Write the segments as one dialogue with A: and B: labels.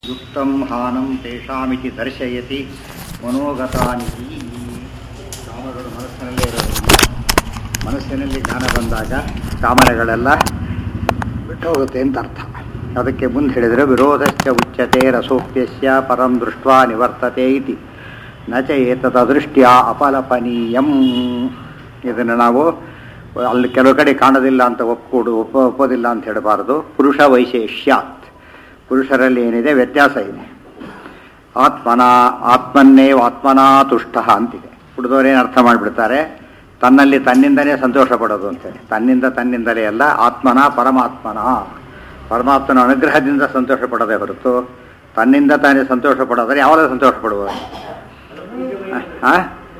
A: ಯುಕ್ತಂ ಹಾನಂ ತೇಷಾಮಿತಿ ದರ್ಶಯತಿ ಮನೋಗತಾನಿತಿ ಕಾಮಗಳು ಮನಸ್ಸಿನಲ್ಲೇ ಇರೋದ್ರಿಂದ ಮನಸ್ಸಿನಲ್ಲಿ ಜ್ಞಾನ ಬಂದಾಗ ಕಾಮನೆಗಳೆಲ್ಲ ಬಿಟ್ಟು ಹೋಗುತ್ತೆ ಅಂತ ಅರ್ಥ ಅದಕ್ಕೆ ಮುಂದೆ ಹೇಳಿದರೆ ವಿರೋಧಶ್ಚ ಉಚ್ಯತೆ ರಸೋಕ್ತ್ಯಸ್ಯ ಪರಂ ದೃಷ್ಟ್ವಾ ನಿವರ್ತತೆ ಇತಿ ನ ಚ ಏತದೃಷ್ಟ್ಯ ಅಪಲಪನೀಯಂ ಇದನ್ನು ನಾವು ಅಲ್ಲಿ ಕೆಲವು ಕಡೆ ಕಾಣೋದಿಲ್ಲ ಅಂತ ಒಪ್ಕೊಡು ಒಪ್ಪ ಒಪ್ಪೋದಿಲ್ಲ ಅಂತ ಹೇಳಬಾರದು ಪುರುಷ ವೈಶೇಷ್ಯಾತ್ ಪುರುಷರಲ್ಲಿ ಏನಿದೆ ವ್ಯತ್ಯಾಸ ಇದೆ ಆತ್ಮನ ಆತ್ಮನ್ನೇವ ಆತ್ಮನಾ ತುಷ್ಟ ಅಂತಿದೆ ಹುಡುಗರೇನು ಅರ್ಥ ಮಾಡಿಬಿಡ್ತಾರೆ ತನ್ನಲ್ಲಿ ತನ್ನಿಂದಲೇ ಸಂತೋಷ ಪಡೋದು ಅಂತೇಳಿ ತನ್ನಿಂದ ತನ್ನಿಂದಲೇ ಅಲ್ಲ ಆತ್ಮನ ಪರಮಾತ್ಮನ ಪರಮಾತ್ಮನ ಅನುಗ್ರಹದಿಂದ ಸಂತೋಷ ಪಡೋದೇ ಹೊರತು ತನ್ನಿಂದ ತಾನೇ ಸಂತೋಷ ಪಡೋದ್ರೆ ಯಾವಾಗ ಸಂತೋಷ ಪಡುವುದು ಆ?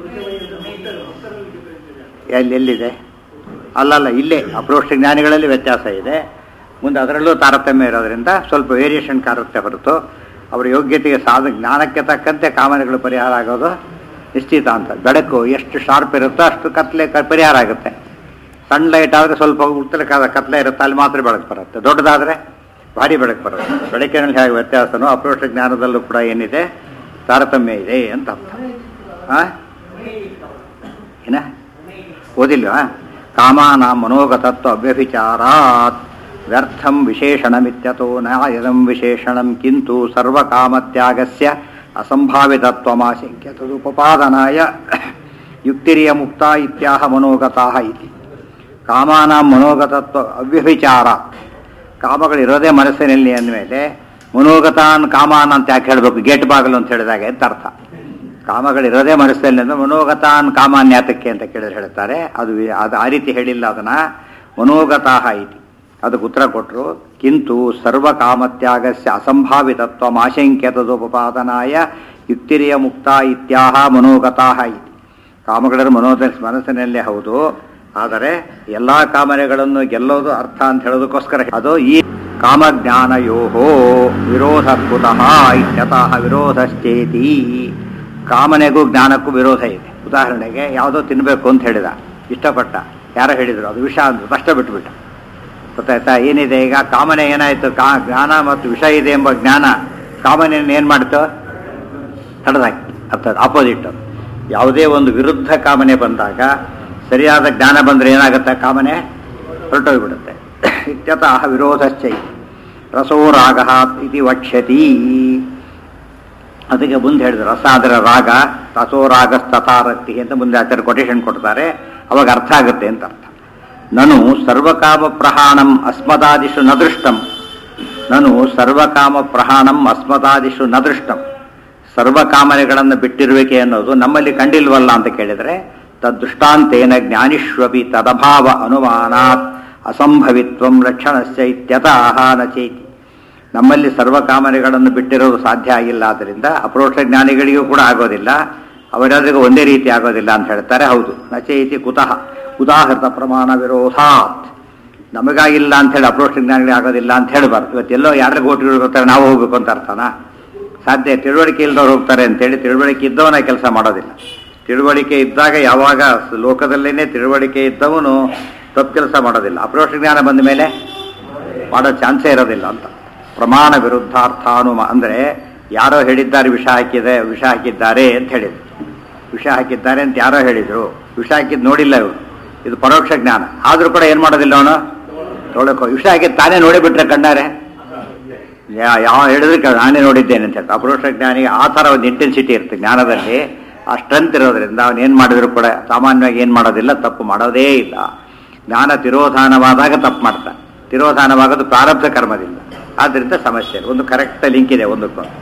A: ಎಲ್ಲಿ ಎಲ್ಲಿದೆ ಅಲ್ಲಲ್ಲ ಇಲ್ಲೇ ಅಪ್ರೋಷ್ಟ ಜ್ಞಾನಿಗಳಲ್ಲಿ ವ್ಯತ್ಯಾಸ ಇದೆ ಮುಂದೆ ಅದರಲ್ಲೂ ತಾರತಮ್ಯ ಇರೋದ್ರಿಂದ ಸ್ವಲ್ಪ ವೇರಿಯೇಷನ್ ಕಾರುತ್ತೆ ಹೊರತು ಅವರ ಯೋಗ್ಯತೆಗೆ ಸಾಧ ಜ್ಞಾನಕ್ಕೆ ತಕ್ಕಂತೆ ಕಾಮನೆಗಳು ಪರಿಹಾರ ಆಗೋದು ನಿಶ್ಚಿತ ಅಂತ ಬೆಳಕು ಎಷ್ಟು ಶಾರ್ಪ್ ಇರುತ್ತೋ ಅಷ್ಟು ಕತ್ಲೆ ಕ- ಪರಿಹಾರ ಆಗುತ್ತೆ ಸಣ್ಣ ಲೈಟ್ ಆದರೆ ಸ್ವಲ್ಪ ಉತ್ತರಕ್ಕಾದ ಕತ್ಲೆ ಇರುತ್ತೆ ಅಲ್ಲಿ ಮಾತ್ರ ಬೆಳಕು ಬರುತ್ತೆ ದೊಡ್ಡದಾದರೆ ಭಾರಿ ಬೆಳಕು ಬರುತ್ತೆ ಬೆಳಕಿನಲ್ಲಿ ಹೇಗೆ ವ್ಯತ್ಯಾಸನೋ ಅಪ್ರೋಷ್ಟ ಜ್ಞಾನದಲ್ಲೂ ಕೂಡ ಏನಿದೆ ತಾರತಮ್ಯ ಇದೆ ಅಂತ ಅರ್ಥ ಹಾಂ ಏನ ಓದಿಲ್ವಾ ಕಾಮಾನ ಮನೋಗತತ್ವ ಅವ್ಯಭಿಚಾರಾತ್ ವ್ಯರ್ಥಂ ವಿಶೇಷಣಮಿತ್ಯತೋ ನಾಯದಂ ವಿಶೇಷಣಂ ಕಿಂತು ಸರ್ವಕಾಮತ್ಯಾಗಸ್ಯ ಅಸಂಭಾವಿತತ್ವಮಾಶಂಕ್ಯ ತದುಪಪಾದನಾಯ ಯುಕ್ತಿರಿಯ ಮುಕ್ತ ಇತ್ಯಾಹ ಮನೋಗತಾಹ ಇತಿ ಕಾಮಾನಾಂ ಮನೋಗತತ್ವ ಅವ್ಯಭಿಚಾರ ಕಾಮಗಳಿರೋದೇ ಮನಸ್ಸಿನಲ್ಲಿ ಅಂದಮೇಲೆ ಮನೋಗತಾನ್ ಕಾಮಾನ್ ಅಂತ ಯಾಕೆ ಹೇಳಬೇಕು ಗೇಟ್ ಬಾಗಿಲು ಅಂತ ಹೇಳಿದಾಗ ಅಂತ ಅರ್ಥ ಕಾಮಗಳಿರೋದೇ ಮನಸ್ಸಲ್ಲಿ ಅಂದ್ರೆ ಮನೋಗತಾನ್ ಕಾಮಾನ್ಯಾತಕ್ಕೆ ಅಂತ ಕೇಳಿದ್ರೆ ಹೇಳ್ತಾರೆ ಅದು ವಿ- ಅದು ಆ ರೀತಿ ಹೇಳಿಲ್ಲ ಅದನ್ನ ಮನೋಗತಾಹ ಇತಿ ಅದಕ್ಕೆ ಉತ್ತರ ಕೊಟ್ಟರು ಕಿಂತು ಸರ್ವಕಾಮತ್ಯಾಗಸ್ಯ ಅಸಂಭಾವಿತತ್ವ ಆಶಂಕ್ಯತದೋಪಪಾದನಾಯ ಯುಕ್ತಿರಿಯ ಮುಕ್ತ ಇತ್ಯಾಹ ಮನೋಗತಾಹ ಇತಿ ಕಾಮಗಳ ಮನೋದ ಮನಸ್ಸಿನಲ್ಲೇ ಹೌದು ಆದರೆ ಎಲ್ಲಾ ಕಾಮನೆಗಳನ್ನು ಗೆಲ್ಲೋದು ಅರ್ಥ ಅಂತ ಹೇಳೋದಕ್ಕೋಸ್ಕರ ಅದು ಈ ಕಾಮಜ್ಞಾನಯೋಹೋ ವಿರೋಧ ಕುತಃ ಇತ್ಯತಃ ವಿರೋಧಶ್ಚೇತಿ ಕಾಮನೆಗೂ ಜ್ಞಾನಕ್ಕೂ ವಿರೋಧ ಇದೆ ಉದಾಹರಣೆಗೆ ಯಾವುದೋ ತಿನ್ನಬೇಕು ಅಂತ ಹೇಳಿದ ಇಷ್ಟಪಟ್ಟ ಯಾರೋ ಹೇಳಿದರು ಅದು ವಿಷ ಅಂದ್ರು ಕಷ್ಟ ಬಿಟ್ಬಿಟ್ಟ ಗೊತ್ತಾಯ್ತಾ ಏನಿದೆ ಈಗ ಕಾಮನೆ ಏನಾಯ್ತು ಕಾ ಜ್ಞಾನ ಮತ್ತು ವಿಷ ಇದೆ ಎಂಬ ಜ್ಞಾನ ಕಾಮನೆಯನ್ನು ಏನು ಮಾಡ್ತು ತಡೆದಾಕಿ ಅರ್ಥಾತ್ ಆಪೋಸಿಟ್ ಯಾವುದೇ ಒಂದು ವಿರುದ್ಧ ಕಾಮನೆ ಬಂದಾಗ ಸರಿಯಾದ ಜ್ಞಾನ ಬಂದರೆ ಏನಾಗುತ್ತೆ ಕಾಮನೆ ಹೊರಟೋಗ್ಬಿಡುತ್ತೆ ಇತ್ಯತಃ ವಿರೋಧಶ್ಚೈ ರಸೋ ರಾಗ ಇತಿ ವಕ್ಷ್ಯತಿ ಅದಕ್ಕೆ ಮುಂದೆ ಹೇಳಿದ್ರು ರಸ ಅದರ ರಾಗ ರಸೋ ರಾಗ ತಥಾರಕ್ತಿ ಅಂತ ಮುಂದೆ ಆಚಾರ್ಯ ಕೊಟೇಶನ್ ಕೊಡ್ತಾರೆ ಅವಾಗ ಅರ್ಥ ಆಗುತ್ತೆ ಅಂತ ಅರ್ಥ ನನು ಸರ್ವಕಾಮ ಪ್ರಹಾಣಂ ಅಸ್ಮದಾದಿಷು ನ ದೃಷ್ಟಂ ನನು ಸರ್ವಕಾಮ ಪ್ರಹಾಣಂ ಅಸ್ಮದಾದಿಷು ನ ದೃಷ್ಟಂ ಸರ್ವಕಾಮನೆಗಳನ್ನು ಬಿಟ್ಟಿರುವಿಕೆ ಅನ್ನೋದು ನಮ್ಮಲ್ಲಿ ಕಂಡಿಲ್ವಲ್ಲ ಅಂತ ಕೇಳಿದರೆ ತದ್ದೃಷ್ಟಾಂತೇನ ಜ್ಞಾನಿಷ್ವಪಿ ತದಭಾವ ಅನುಮಾನಾತ್ ಅಸಂಭವಿತ್ವಂ ಲಕ್ಷಣಸ್ಯ ಇತ್ಯತಃ ನ ಚೇತಿ ನಮ್ಮಲ್ಲಿ ಸರ್ವಕಾಮನೆಗಳನ್ನು ಬಿಟ್ಟಿರೋದು ಸಾಧ್ಯ ಆಗಿಲ್ಲ ಆದ್ದರಿಂದ ಅಪ್ರೋಕ್ಷ ಜ್ಞಾನಿಗಳಿಗೂ ಕೂಡ ಆಗೋದಿಲ್ಲ ಅವರೆಲ್ಲರಿಗೂ ಒಂದೇ ರೀತಿ ಆಗೋದಿಲ್ಲ ಅಂತ ಹೇಳ್ತಾರೆ ಹೌದು ನಚೇತಿ ಕುತಃ ಉದಾಹೃತ ಪ್ರಮಾಣ ವಿರೋಧಾತ್ ನಮಗಾಗಿಲ್ಲ ಅಂತ ಹೇಳಿ ಅಪ್ರೋಕ್ಷ ಜ್ಞಾನಿಗಳಿಗೆ ಆಗೋದಿಲ್ಲ ಅಂತ ಹೇಳಬಾರ್ದು ಇವತ್ತೆಲ್ಲೋ ಯಾರಿಗೆ ಓಟಿಗಳು ಹೋಗ್ತಾರೆ ನಾವು ಹೋಗ್ಬೇಕು ಅಂತ ಅರ್ಥನಾ ಸಾಧ್ಯ ತಿಳುವಳಿಕೆ ಇಲ್ಲದವ್ರು ಹೋಗ್ತಾರೆ ಅಂತೇಳಿ ತಿಳುವಳಿಕೆ ಇದ್ದವನ ಕೆಲಸ ಮಾಡೋದಿಲ್ಲ ತಿಳುವಳಿಕೆ ಇದ್ದಾಗ ಯಾವಾಗ ಲೋಕದಲ್ಲೇನೆ ತಿಳುವಳಿಕೆ ಇದ್ದವನು ತಪ್ಪು ಕೆಲಸ ಮಾಡೋದಿಲ್ಲ ಅಪ್ರೋಕ್ಷ ಜ್ಞಾನ ಬಂದ ಮೇಲೆ ಮಾಡೋ ಚಾನ್ಸೇ ಇರೋದಿಲ್ಲ ಅಂತ ಪ್ರಮಾಣ ವಿರುದ್ಧಾರ್ಥಾನುಮ ಅಂದರೆ ಯಾರೋ ಹೇಳಿದ್ದಾರೆ ವಿಷ ಹಾಕಿದೆ ವಿಷ ಹಾಕಿದ್ದಾರೆ ಅಂತ ಹೇಳಿದ್ರು ವಿಷ ಹಾಕಿದ್ದಾರೆ ಅಂತ ಯಾರೋ ಹೇಳಿದ್ರು ವಿಷ ಹಾಕಿದ್ದು ನೋಡಿಲ್ಲ ಇವರು ಇದು ಪರೋಕ್ಷ ಜ್ಞಾನ ಆದರೂ ಕೂಡ ಏನು ಮಾಡೋದಿಲ್ಲ ಅವನು ನೋಡಕ್ಕೋ ವಿಷ ಹಾಕಿದ್ದು ತಾನೇ ನೋಡಿಬಿಟ್ರೆ ಕಣ್ಣಾರೆ ಯಾ- ಯಾವ ಹೇಳಿದ್ರೆ ಕೇಳ ನಾನೇ ನೋಡಿದ್ದೇನೆ ಅಂತ ಹೇಳ್ತಾ ಅಪರೋಕ್ಷ ಜ್ಞಾನಿಗೆ ಆ ಥರ ಒಂದು ಇಂಟೆನ್ಸಿಟಿ ಇರುತ್ತೆ ಜ್ಞಾನದಲ್ಲಿ ಆ ಸ್ಟ್ರೆಂತ್ ಇರೋದ್ರಿಂದ ಅವನು ಏನು ಮಾಡಿದ್ರು ಕೂಡ ಸಾಮಾನ್ಯವಾಗಿ ಏನು ಮಾಡೋದಿಲ್ಲ ತಪ್ಪು ಮಾಡೋದೇ ಇಲ್ಲ ಜ್ಞಾನ ತಿರೋಧಾನವಾದಾಗ ತಪ್ಪು ಮಾಡ್ತಾನೆ ತಿರೋಧಾನವಾಗೋದು ಪ್ರಾರಬ್ಧ ಕರ್ಮದಿಂದ ಆದ್ದರಿಂದ ಸಮಸ್ಯೆ ಇಲ್ಲ. ಒಂದು ಕರೆಕ್ಟ್ ಲಿಂಕ್ ಇದೆ ಒಂದಕ್ಕೊಂದು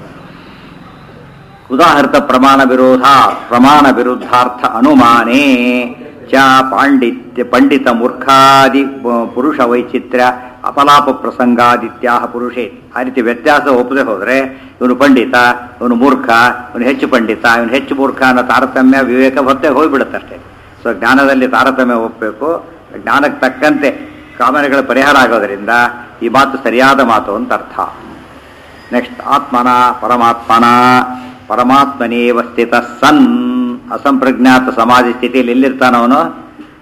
A: ಉದಾಹೃತ ಪ್ರಮಾಣ ವಿರೋಧ ಪ್ರಮಾಣ ವಿರುದ್ಧಾರ್ಥ ಅನುಮಾನೇ ಚ ಪಾಂಡಿತ್ಯ ಪಂಡಿತ ಮೂರ್ಖಾದಿ ಪ- ಪುರುಷ ವೈಚಿತ್ರ್ಯ ಅಪಲಾಪ ಪ್ರಸಂಗಾದಿತ್ಯಾಹ ಪುರುಷೇ ಆ ರೀತಿ ವ್ಯತ್ಯಾಸ ಒಪ್ಪದೆ ಹೋದರೆ ಇವನು ಪಂಡಿತ ಇವನು ಮೂರ್ಖ ಇವನು ಹೆಚ್ಚು ಪಂಡಿತ ಇವನು ಹೆಚ್ಚು ಮೂರ್ಖ ಅನ್ನೋ ತಾರತಮ್ಯ ವಿವೇಕ ಹೊತ್ತೆ ಹೋಗ್ಬಿಡುತ್ತೆ ಅಷ್ಟೇ ಸೊ ಜ್ಞಾನದಲ್ಲಿ ತಾರತಮ್ಯ ಒಪ್ಪಬೇಕು ಜ್ಞಾನಕ್ಕೆ ತಕ್ಕಂತೆ ಕಾಮನೆಗಳ ಪರಿಹಾರ ಆಗೋದರಿಂದ ಈ ಮಾತು ಸರಿಯಾದ ಮಾತು ಅಂತ ಅರ್ಥ ನೆಕ್ಸ್ಟ್ ಆತ್ಮನ ಪರಮಾತ್ಮನ ಪರಮಾತ್ಮನೇವ ಸ್ಥಿತ ಸನ್ ಅಸಂಪ್ರಜ್ಞಾತ ಸಮಾಧಿ ಸ್ಥಿತಿಯಲ್ಲಿ ಎಲ್ಲಿರ್ತಾನವನು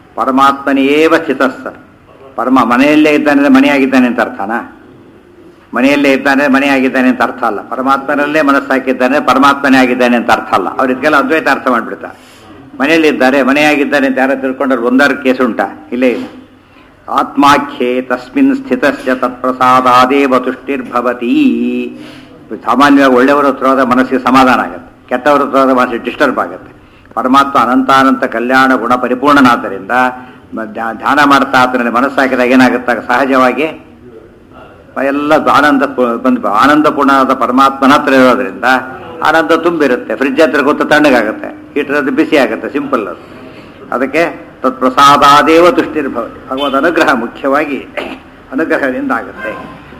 A: ಪರಮಾತ್ಮನೇವ ಸ್ಥಿತ ಸನ್ ಪರಮ ಮನೆಯಲ್ಲೇ ಇದ್ದಾನೆ ಅಂದ್ರೆ ಮನೆಯಾಗಿದ್ದಾನೆ ಅಂತ ಅರ್ಥನಾ ಮನೆಯಲ್ಲೇ ಇದ್ದಾನೆ ಮನೆ ಆಗಿದ್ದಾನೆ ಅಂತ ಅರ್ಥ ಅಲ್ಲ ಪರಮಾತ್ಮನಲ್ಲೇ ಮನಸ್ಸಾಕಿದ್ದಾನೆ ಪರಮಾತ್ಮನೇ ಆಗಿದ್ದಾನೆ ಅಂತ ಅರ್ಥ ಅಲ್ಲ ಅವ್ರು ಇದಕ್ಕೆಲ್ಲ ಅದ್ವೈತ ಅರ್ಥ ಮಾಡಿಬಿಡ್ತಾರೆ ಮನೆಯಲ್ಲಿದ್ದಾರೆ ಮನೆಯಾಗಿದ್ದಾನೆ ಅಂತ ಯಾರೋ ತಿಳ್ಕೊಂಡ್ರೆ ಒಂದಾರು ಕೇಸ್ ಉಂಟಾ ಇಲ್ಲೇ ಇಲ್ಲ ಆತ್ಮಾಖ್ಯೆ ತಸ್ಮಿನ್ ಸ್ಥಿತಸ್ಯ ತತ್ಪ್ರಸಾದಾದೇವ ತುಷ್ಟಿರ್ಭವತಿ ಸಾಮಾನ್ಯವಾಗಿ ಒಳ್ಳೆಯವರ ಹತ್ರ ಹೋದ ಮನಸ್ಸಿಗೆ ಸಮಾಧಾನ ಆಗುತ್ತೆ ಕೆಟ್ಟವರ ಹತ್ರ ಹೋದ ಮನಸ್ಸಿಗೆ ಡಿಸ್ಟರ್ಬ್ ಆಗುತ್ತೆ ಪರಮಾತ್ಮ ಅನಂತಾನಂತ ಕಲ್ಯಾಣ ಗುಣ ಪರಿಪೂರ್ಣನಾದ್ದರಿಂದ ಮ- ಧ್ಯ- ಧ್ಯಾನ ಮಾಡ್ತಾ ಆತನಲ್ಲಿ ಮನಸ್ಸಾಕಿದಾಗ ಏನಾಗುತ್ತೆ ಸಹಜವಾಗಿ ಎಲ್ಲ ಆನಂದ ಪು- ಬಂದು ಆನಂದಪೂರ್ಣವಾದ ಪರಮಾತ್ಮನ ಹತ್ರ ಇರೋದ್ರಿಂದ ಆನಂದ ತುಂಬಿರುತ್ತೆ ಫ್ರಿಜ್ ಹತ್ರ ಗೊತ್ತು ತಣ್ಣಗಾಗುತ್ತೆ ಹೀಟರ್ ಅದು ಬಿಸಿ ಆಗುತ್ತೆ ಸಿಂಪಲ್ ಅದು ಅದಕ್ಕೆ ತತ್ಪ್ರಸಾದಾದೇವ ತುಷ್ಟಿರ್ಭವತಿ ಭಗವದ್ ಅನುಗ್ರಹ ಮುಖ್ಯವಾಗಿ ಅನುಗ್ರಹದಿಂದ ಆಗುತ್ತೆ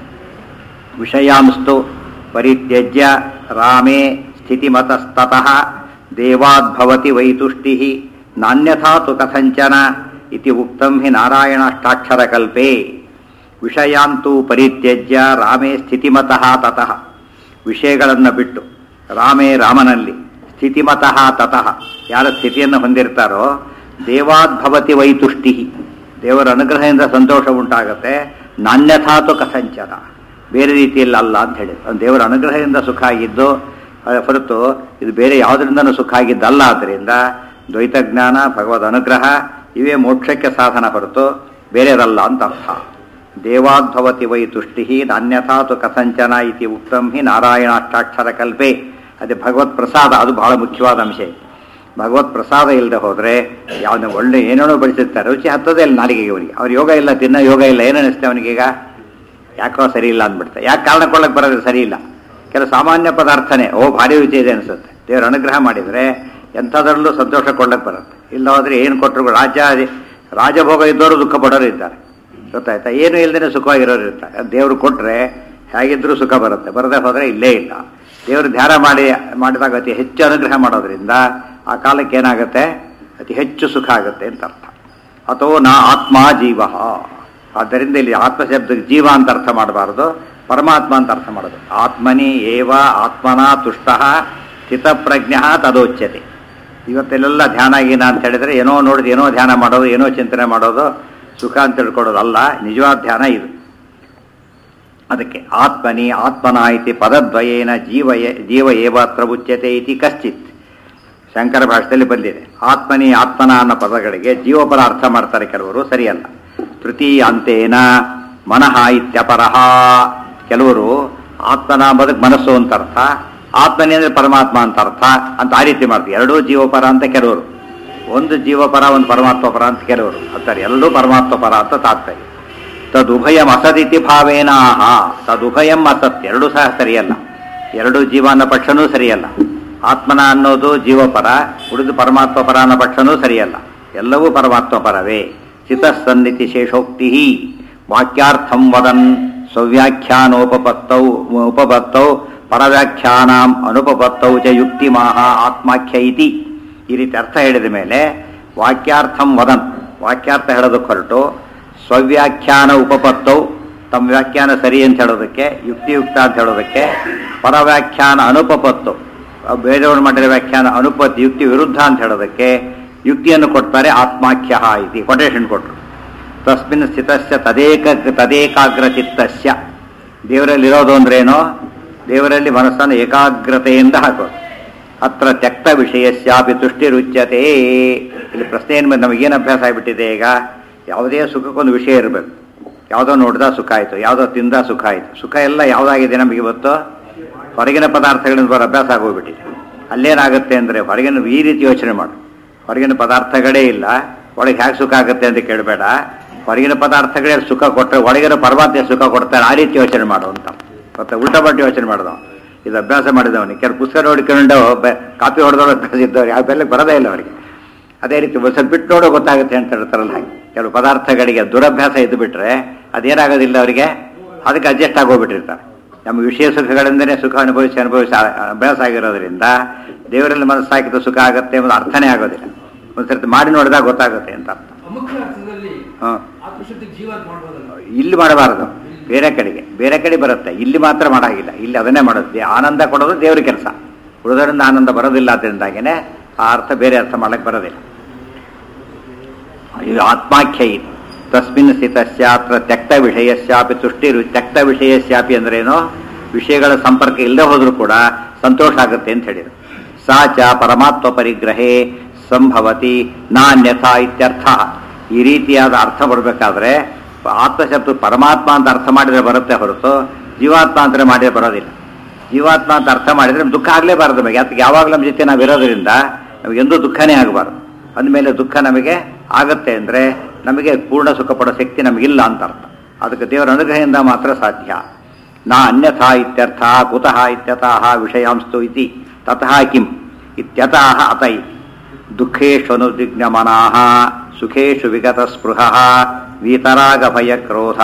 A: ವಿಷಯಾಂಸ್ತು ಪರಿತ್ಯಜ್ಯ ರಾಮೇ ಸ್ಥಿತಿಮತಸ್ತತಃ ದೇವಾದ್ಭವತಿ ವೈತುಷ್ಟಿ ನಾನ್ಯಥಾ ತು ಕಥಂಚನ ಇತಿ ಉಕ್ತಂ ಹಿ ನಾರಾಯಣಾಷ್ಟಾಕ್ಷರಕಲ್ಪೇ ವಿಷಯಾಂತೂ ಪರಿತ್ಯಜ್ಯ ರಾಮೇ ಸ್ಥಿತಿಮತಃ ತತಃ ವಿಷಯಗಳನ್ನು ಬಿಟ್ಟು ರಾಮೇ ರಾಮನಲ್ಲಿ ಸ್ಥಿತಿಮತಃ ತತಃ ಯಾರ ಸ್ಥಿತಿಯನ್ನು ಹೊಂದಿರ್ತಾರೋ ದೇವಾದ್ಭವತಿ ವೈತುಷ್ಟಿ ದೇವರ ಅನುಗ್ರಹದಿಂದ ಸಂತೋಷ ಉಂಟಾಗುತ್ತೆ ನಾನ್ಯಥಾತು ಕಸಂಚನ ಬೇರೆ ರೀತಿಯಲ್ಲಿ ಅಲ್ಲ ಅಂತ ಹೇಳಿ ಅವ್ನು ದೇವರ ಅನುಗ್ರಹದಿಂದ ಸುಖ ಆಗಿದ್ದು ಅಹ್, ಹೊರತು ಇದು ಬೇರೆ ಯಾವುದರಿಂದನೂ ಸುಖ ಆಗಿದ್ದಲ್ಲ ಆದ್ದರಿಂದ ದ್ವೈತ ಜ್ಞಾನ ಭಗವದ್ ಅನುಗ್ರಹ ಇವೇ ಮೋಕ್ಷಕ್ಕೆ ಸಾಧನ ಹೊರತು ಬೇರೆದಲ್ಲ ಅಂತ ಅರ್ಥ ದೇವಾದ್ಭವತಿ ವೈ ತುಷ್ಟಿ ನಾನ್ಯಥಾತು ಕಥಂಚನ ಇತಿ ಉಕ್ತಂ ಹಿ ನಾರಾಯಣಾಷ್ಟಾಕ್ಷರ ಕಲ್ಪೆ ಅದೇ ಭಗವತ್ ಪ್ರಸಾದ ಅದು ಬಹಳ ಮುಖ್ಯವಾದ ಅಂಶ ಇದೆ ಭಗವತ್ ಪ್ರಸಾದ ಇಲ್ಲದೆ ಹೋದರೆ ಯಾವ್ದು ಒಳ್ಳೆ ಏನೇನೋ ಬೆಳೆಸಿರ್ತಾರೆ ರುಚಿ ಹತ್ತೋದೇ ಇಲ್ಲ ನಾಲಿಗೆಗೆ ಅವನಿಗೆ ಅವ್ರು ಯೋಗ ಇಲ್ಲ ತಿನ್ನೋ ಯೋಗ ಇಲ್ಲ ಏನು ಅನಿಸುತ್ತೆ ಅವನಿಗೀಗ ಯಾಕೋ ಸರಿ ಇಲ್ಲ ಅಂದ್ಬಿಡ್ತಾರೆ ಯಾಕೆ ಕಾರಣ ಕೊಡಕ್ಕೆ ಬರೋದು ಸರಿ ಇಲ್ಲ ಕೆಲವು ಸಾಮಾನ್ಯ ಪದಾರ್ಥನೇ ಓ ಭಾರಿ ರುಚಿ ಇದೆ ಅನಿಸುತ್ತೆ ದೇವರು ಅನುಗ್ರಹ ಮಾಡಿದರೆ ಎಂಥದ್ರಲ್ಲೂ ಸಂತೋಷ ಕೊಡಕ್ಕೆ ಬರುತ್ತೆ ಇಲ್ಲ ಹೋದ್ರೆ ಏನು ಕೊಟ್ಟರು ರಾಜ ರಾಜಭೋಗ ಇದ್ದವರು ದುಃಖ ಪಡೋರು ಇದ್ದಾರೆ ಗೊತ್ತಾಯ್ತಾ ಏನು ಇಲ್ಲದೇ ಸುಖವಾಗಿರೋರು ಇರ್ತಾರೆ ದೇವರು ಕೊಟ್ಟರೆ ಹೇಗಿದ್ರೂ ಸುಖ ಬರುತ್ತೆ ಬರದೇ ಹೋದರೆ ಇಲ್ಲೇ ಇಲ್ಲ ದೇವರು ಧ್ಯಾನ ಮಾಡಿ ಮಾಡಿದಾಗ ಅತಿ ಹೆಚ್ಚು ಅನುಗ್ರಹ ಮಾಡೋದ್ರಿಂದ ಆ ಕಾಲಕ್ಕೆ ಏನಾಗುತ್ತೆ ಅತಿ ಹೆಚ್ಚು ಸುಖ ಆಗುತ್ತೆ ಅಂತ ಅರ್ಥ ಅಥೋ ನಾ ಆತ್ಮ ಜೀವ ಆದ್ದರಿಂದ ಇಲ್ಲಿ ಆತ್ಮ ಶಬ್ದಕ್ಕೆ ಜೀವ ಅಂತ ಅರ್ಥ ಮಾಡಬಾರದು ಪರಮಾತ್ಮ ಅಂತ ಅರ್ಥ ಮಾಡೋದು ಆತ್ಮನಿ ಏವ ಆತ್ಮನ ತುಷ್ಟ ಸ್ಥಿತಪ್ರಜ್ಞ ತದೋಚ್ಯತೆ ಇವತ್ತೆಲ್ಲ ಧ್ಯಾನ ಗೀನ ಅಂತ ಹೇಳಿದ್ರೆ ಏನೋ ನೋಡಿದ್ ಏನೋ ಧ್ಯಾನ ಮಾಡೋದು ಏನೋ ಚಿಂತನೆ ಮಾಡೋದು ಸುಖ ಅಂತ ತಿಳ್ಕೊಳ್ಳೋದಲ್ಲ ನಿಜವಾದ ಧ್ಯಾನ ಇದು ಅದಕ್ಕೆ ಆತ್ಮನಿ ಆತ್ಮನ ಇತಿ ಪದದ್ವಯೇನ ಜೀವ ಏ- ಜೀವ ಏವತ್ರ ಉಚ್ಯತೆ ಇತಿ ಕಶ್ಚಿತ್ ಶಂಕರ ಭಾಷೆಯಲ್ಲಿ ಬಂದಿದೆ ಆತ್ಮನಿ ಆತ್ಮನ ಅನ್ನೋ ಪದಗಳಿಗೆ ಜೀವಪದ ಅರ್ಥ ಮಾಡ್ತಾರೆ ಕೆಲವರು ಸರಿಯಲ್ಲ ತೃತೀಯ ಅಂತೇನ ಮನಃ ಇತ್ಯಪರಹ ಕೆಲವರು ಆತ್ಮನ ಬದಕ್ ಮನಸ್ಸು ಅಂತ ಅರ್ಥ ಆತ್ಮನಿ ಅಂದ್ರೆ ಪರಮಾತ್ಮ ಅಂತ ಅರ್ಥ ಅಂತ ಆ ರೀತಿ ಮಾಡ್ತಾರೆ ಎರಡೂ ಜೀವಪರ ಅಂತ ಕೆಲವರು ಒಂದು ಜೀವಪರ ಒಂದು ಪರಮಾತ್ಮ ಪರ ಅಂತ ಕೆಲವರು ಅಂತಾರೆ ಎರಡೂ ಪರಮಾತ್ಮ ಪರ ಅಂತ ತಾತ್ಪರ್ಯ ತದುಭಯಂ ಅಸದಿತಿ ಭಾವೇನ ಆಹ ತದುಭಯಂ ಅಸತ್ ಎರಡೂ ಸಹ ಸರಿಯಲ್ಲ ಎರಡು ಜೀವ ಅನ್ನೋ ಪಕ್ಷನೂ ಸರಿಯಲ್ಲ ಆತ್ಮನ ಅನ್ನೋದು ಜೀವಪರ ಉಳಿದು ಪರಮಾತ್ಮ ಪರ ಅನ್ನೋ ಪಕ್ಷನೂ ಸರಿಯಲ್ಲ ಎಲ್ಲವೂ ಪರಮಾತ್ಮ ಪರವೇ ಚಿತಸ್ಸನ್ನಿತಿ ಶೇಷೋಕ್ತಿ ವಾಕ್ಯಾರ್ಥಂ ವದನ್ ಸ್ವವ್ಯಾಖ್ಯಾನೋಪಪತ್ತೌ ಉಪಪತ್ತೌ ಪರವ್ಯಾಖ್ಯಾನಾಂ ಅನುಪಪತ್ತೌ ಚ ಯುಕ್ತಿಮಾಹ ಆತ್ಮಾಖ್ಯ ಇತಿ ಈ ರೀತಿ ಅರ್ಥ ಹೇಳಿದ ಮೇಲೆ ವಾಕ್ಯಾರ್ಥಂ ವದನ್ ವಾಕ್ಯಾರ್ಥ ಹೇಳೋದಕ್ಕೆ ಹೊರಟು ಸ್ವವ್ಯಾಖ್ಯಾನ ಉಪಪತ್ತೌ ತಮ್ಮ ವ್ಯಾಖ್ಯಾನ ಸರಿ ಅಂತ ಹೇಳೋದಕ್ಕೆ ಯುಕ್ತಿಯುಕ್ತ ಅಂತ ಹೇಳೋದಕ್ಕೆ ಪರವ್ಯಾಖ್ಯಾನ ಅನುಪಪತ್ತು ಬೇರೆಯವರು ಮಾಡಿರೋ ವ್ಯಾಖ್ಯಾನ ಅನುಪತ್ತು ಯುಕ್ತಿ ವಿರುದ್ಧ ಅಂತ ಹೇಳೋದಕ್ಕೆ ಯುಕ್ತಿಯನ್ನು ಕೊಡ್ತಾರೆ ಆತ್ಮಾಖ್ಯ ಇತಿ ಕೊಟೇಶನ್ ಕೊಟ್ಟರು ತಸ್ಮಿನ್ ಸ್ಥಿತಸ್ಯ ತದೇಕ ತದೇಕಾಗ್ರ ಚಿತ್ತಸ್ಯ ದೇವರಲ್ಲಿರೋದು ಅಂದ್ರೇನೋ ದೇವರಲ್ಲಿ ಮನಸ್ಸನ್ನು ಏಕಾಗ್ರತೆಯಿಂದ ಹಾಕೋದು ಅತ್ರ ತ್ಯಕ್ತ ವಿಷಯಸ್ಯಾಪಿ ತುಷ್ಟಿರುಚ್ಯತೆ ಇಲ್ಲಿ ಪ್ರಶ್ನೆ ಏನು ಬಂದ್- ನಮಗೇನು ಅಭ್ಯಾಸ ಆಗಿಬಿಟ್ಟಿದೆ ಈಗ ಯಾವುದೇ ಸುಖಕ್ಕೊಂದು ವಿಷಯ ಇರಬೇಕು ಯಾವುದೋ ನೋಡ್ದ ಸುಖ ಆಯಿತು ಯಾವುದೋ ತಿಂದ ಸುಖ ಆಯಿತು ಸುಖ ಎಲ್ಲ ಯಾವುದಾಗಿದೆ ನಮಗೆ ಇವತ್ತು ಹೊರಗಿನ ಪದಾರ್ಥಗಳಿಂದ ಬರೋ ಅಭ್ಯಾಸ ಆಗೋಗ್ಬಿಟ್ಟಿದೆ ಅಲ್ಲೇನಾಗುತ್ತೆ ಅಂದರೆ ಹೊರಗಿನ ಈ ರೀತಿ ಯೋಚನೆ ಮಾಡು ಹೊರಗಿನ ಪದಾರ್ಥಗಳೇ ಇಲ್ಲ ಒಳಗೆ ಹೇಗೆ ಸುಖ ಆಗುತ್ತೆ ಅಂತ ಕೇಳಬೇಡ ಹೊರಗಿನ ಪದಾರ್ಥಗಳೇ ಸುಖ ಕೊಟ್ಟರೆ ಒಳಗಿನ ಪರಮಾತ್ಮ ಸುಖ ಕೊಡ್ತಾರೆ ಆ ರೀತಿ ಯೋಚನೆ ಮಾಡು ಅಂತ ಮತ್ತೆ ಉಲ್ಟಾ ಪಟ್ಟು ಯೋಚನೆ ಮಾಡಿದವ ಇದು ಅಭ್ಯಾಸ ಮಾಡಿದವನಿಗೆ ಕೆಲವು ಪುಸ್ತಕ ನೋಡ್ಕೊಂಡು ಬೆ- ಕಾಪಿ ಹೊಡೆದವ್ರು ಅಭ್ಯಾಸ ಇದ್ದವ್ರು ಯಾವ ಬೆಲೆ ಬರೋದೇ ಇಲ್ಲ ಅವರಿಗೆ ಅದೇ ರೀತಿ ಒಂದ್ ಸ್ವಲ್ಪ ಬಿಟ್ಟು ನೋಡೋ ಗೊತ್ತಾಗುತ್ತೆ ಅಂತ ಹೇಳ್ತಾರಲ್ಲ ಹಾಗೆ ಕೆಲವು ಪದಾರ್ಥಗಳಿಗೆ ದುರಭ್ಯಾಸ ಇದ್ದು ಬಿಟ್ರೆ ಅದೇನಾಗೋದಿಲ್ಲ ಅವರಿಗೆ ಅದಕ್ಕೆ ಅಡ್ಜಸ್ಟ್ ಆಗೋಗ್ಬಿಟ್ಟಿರ್ತಾರೆ ನಮ್ಮ ವಿಷಯ ಸುಖಗಳಿಂದನೇ ಸುಖ ಅನುಭವಿಸಿ ಅನುಭವಿಸಿ ಆ- ಅಭ್ಯಾಸ ಆಗಿರೋದ್ರಿಂದ ದೇವರಲ್ಲಿ ಮನಸ್ಸಾಕಿದ ಸುಖ ಆಗುತ್ತೆ ಎಂಬುದು ಅರ್ಥನೇ ಆಗೋದಿಲ್ಲ ಒಂದ್ಸರ್ತಿ ಮಾಡಿ ನೋಡಿದಾಗ ಗೊತ್ತಾಗುತ್ತೆ ಅಂತ ಅರ್ಥ
B: ಪ್ರಮುಖ ಅರ್ಥದಲ್ಲಿ
A: ಹಾಂ
B: ಆತ್ಮಶಕ್ತಿ ಜೀವ ಅಂತ ಮಾಡ್ಬೋದಲ್ಲ
A: ಇಲ್ಲಿ ಮಾಡಬಾರದು ಬೇರೆ ಕಡೆಗೆ ಬೇರೆ ಕಡೆ ಬರುತ್ತೆ ಇಲ್ಲಿ ಮಾತ್ರ ಮಾಡಾಗಿಲ್ಲ ಇಲ್ಲಿ ಅದನ್ನೇ ಮಾಡೋದು ಆನಂದ ಕೊಡೋದು ದೇವ್ರ ಕೆಲಸ ಉಳಿದರಿಂದ ಆನಂದ ಬರೋದಿಲ್ಲ ಅದರಿಂದಾಗೇನೆ ಆ ಅರ್ಥ ಬೇರೆ ಅರ್ಥ ಮಾಡಕ್ಕೆ ಬರೋದಿಲ್ಲ ಇದು ಆತ್ಮಾಖ್ಯ ಇದು ತಸ್ಮಿನ್ ಸ್ಥಿತಸ್ಯಾತ್ರ ತ್ಯಕ್ತ ವಿಷಯಸ್ಯಾಪಿ ತುಷ್ಟಿರು ತ್ಯಕ್ತ ವಿಷಯಸ್ಯಾಪಿ ಅಂದ್ರೇನು ವಿಷಯಗಳ ಸಂಪರ್ಕ ಇಲ್ಲದೆ ಹೋದ್ರೂ ಕೂಡ ಸಂತೋಷ ಆಗುತ್ತೆ ಅಂತ ಹೇಳಿದ್ರು ಸಾ ಚ ಪರಮಾತ್ಮ ಪರಿಗ್ರಹೇ ಸಂಭವತಿ ನಾನ್ಯಥಾ ಇತ್ಯರ್ಥ ಈ ರೀತಿಯಾದ ಅರ್ಥ ಬರಬೇಕಾದ್ರೆ ಆತ್ಮಶಬ್ದ ಪರಮಾತ್ಮ ಅಂತ ಅರ್ಥ ಮಾಡಿದ್ರೆ ಬರುತ್ತೆ ಹೊರತು ಜೀವಾತ್ಮ ಅಂತ ಮಾಡಿದ್ರೆ ಬರೋದಿಲ್ಲ ಜೀವಾತ್ಮ ಅಂತ ಅರ್ಥ ಮಾಡಿದ್ರೆ ನಮ್ಗೆ ದುಃಖ ಆಗಲೇಬಾರದು ನಮಗೆ ಯಾಕೆ ಯಾವಾಗಲೂ ನಮ್ಮ ಜೊತೆ ನಾವು ಇರೋದ್ರಿಂದ ನಮಗೆ ಎಂದೂ ದುಃಖನೇ ಆಗಬಾರ್ದು ಅಂದಮೇಲೆ ದುಃಖ ನಮಗೆ ಆಗತ್ತೆ ಅಂದರೆ ನಮಗೆ ಪೂರ್ಣ ಸುಖ ಪಡೋ ಶಕ್ತಿ ನಮಗಿಲ್ಲ ಅಂತ ಅರ್ಥ ಅದಕ್ಕೆ ದೇವರ ಅನುಗ್ರಹದಿಂದ ಮಾತ್ರ ಸಾಧ್ಯ ನಾ ಅನ್ಯಥಾ ಇತ್ಯರ್ಥ ಕುತಃ ಇತ್ಯತಃ ವಿಷಯಾಂಸ್ತು ಇತಿ ತತಃ ಕಿಂ ಇತ್ಯತಃ ಅತ ಇತಿ ದುಃಖೇಶು ಅನುದ್ವಿಗ್ನಮನಾಃ ಸುಖೇಶು ವಿಗತ ಸ್ಪೃಹ ವೀತರಾಗ ಭಯ ಕ್ರೋಧ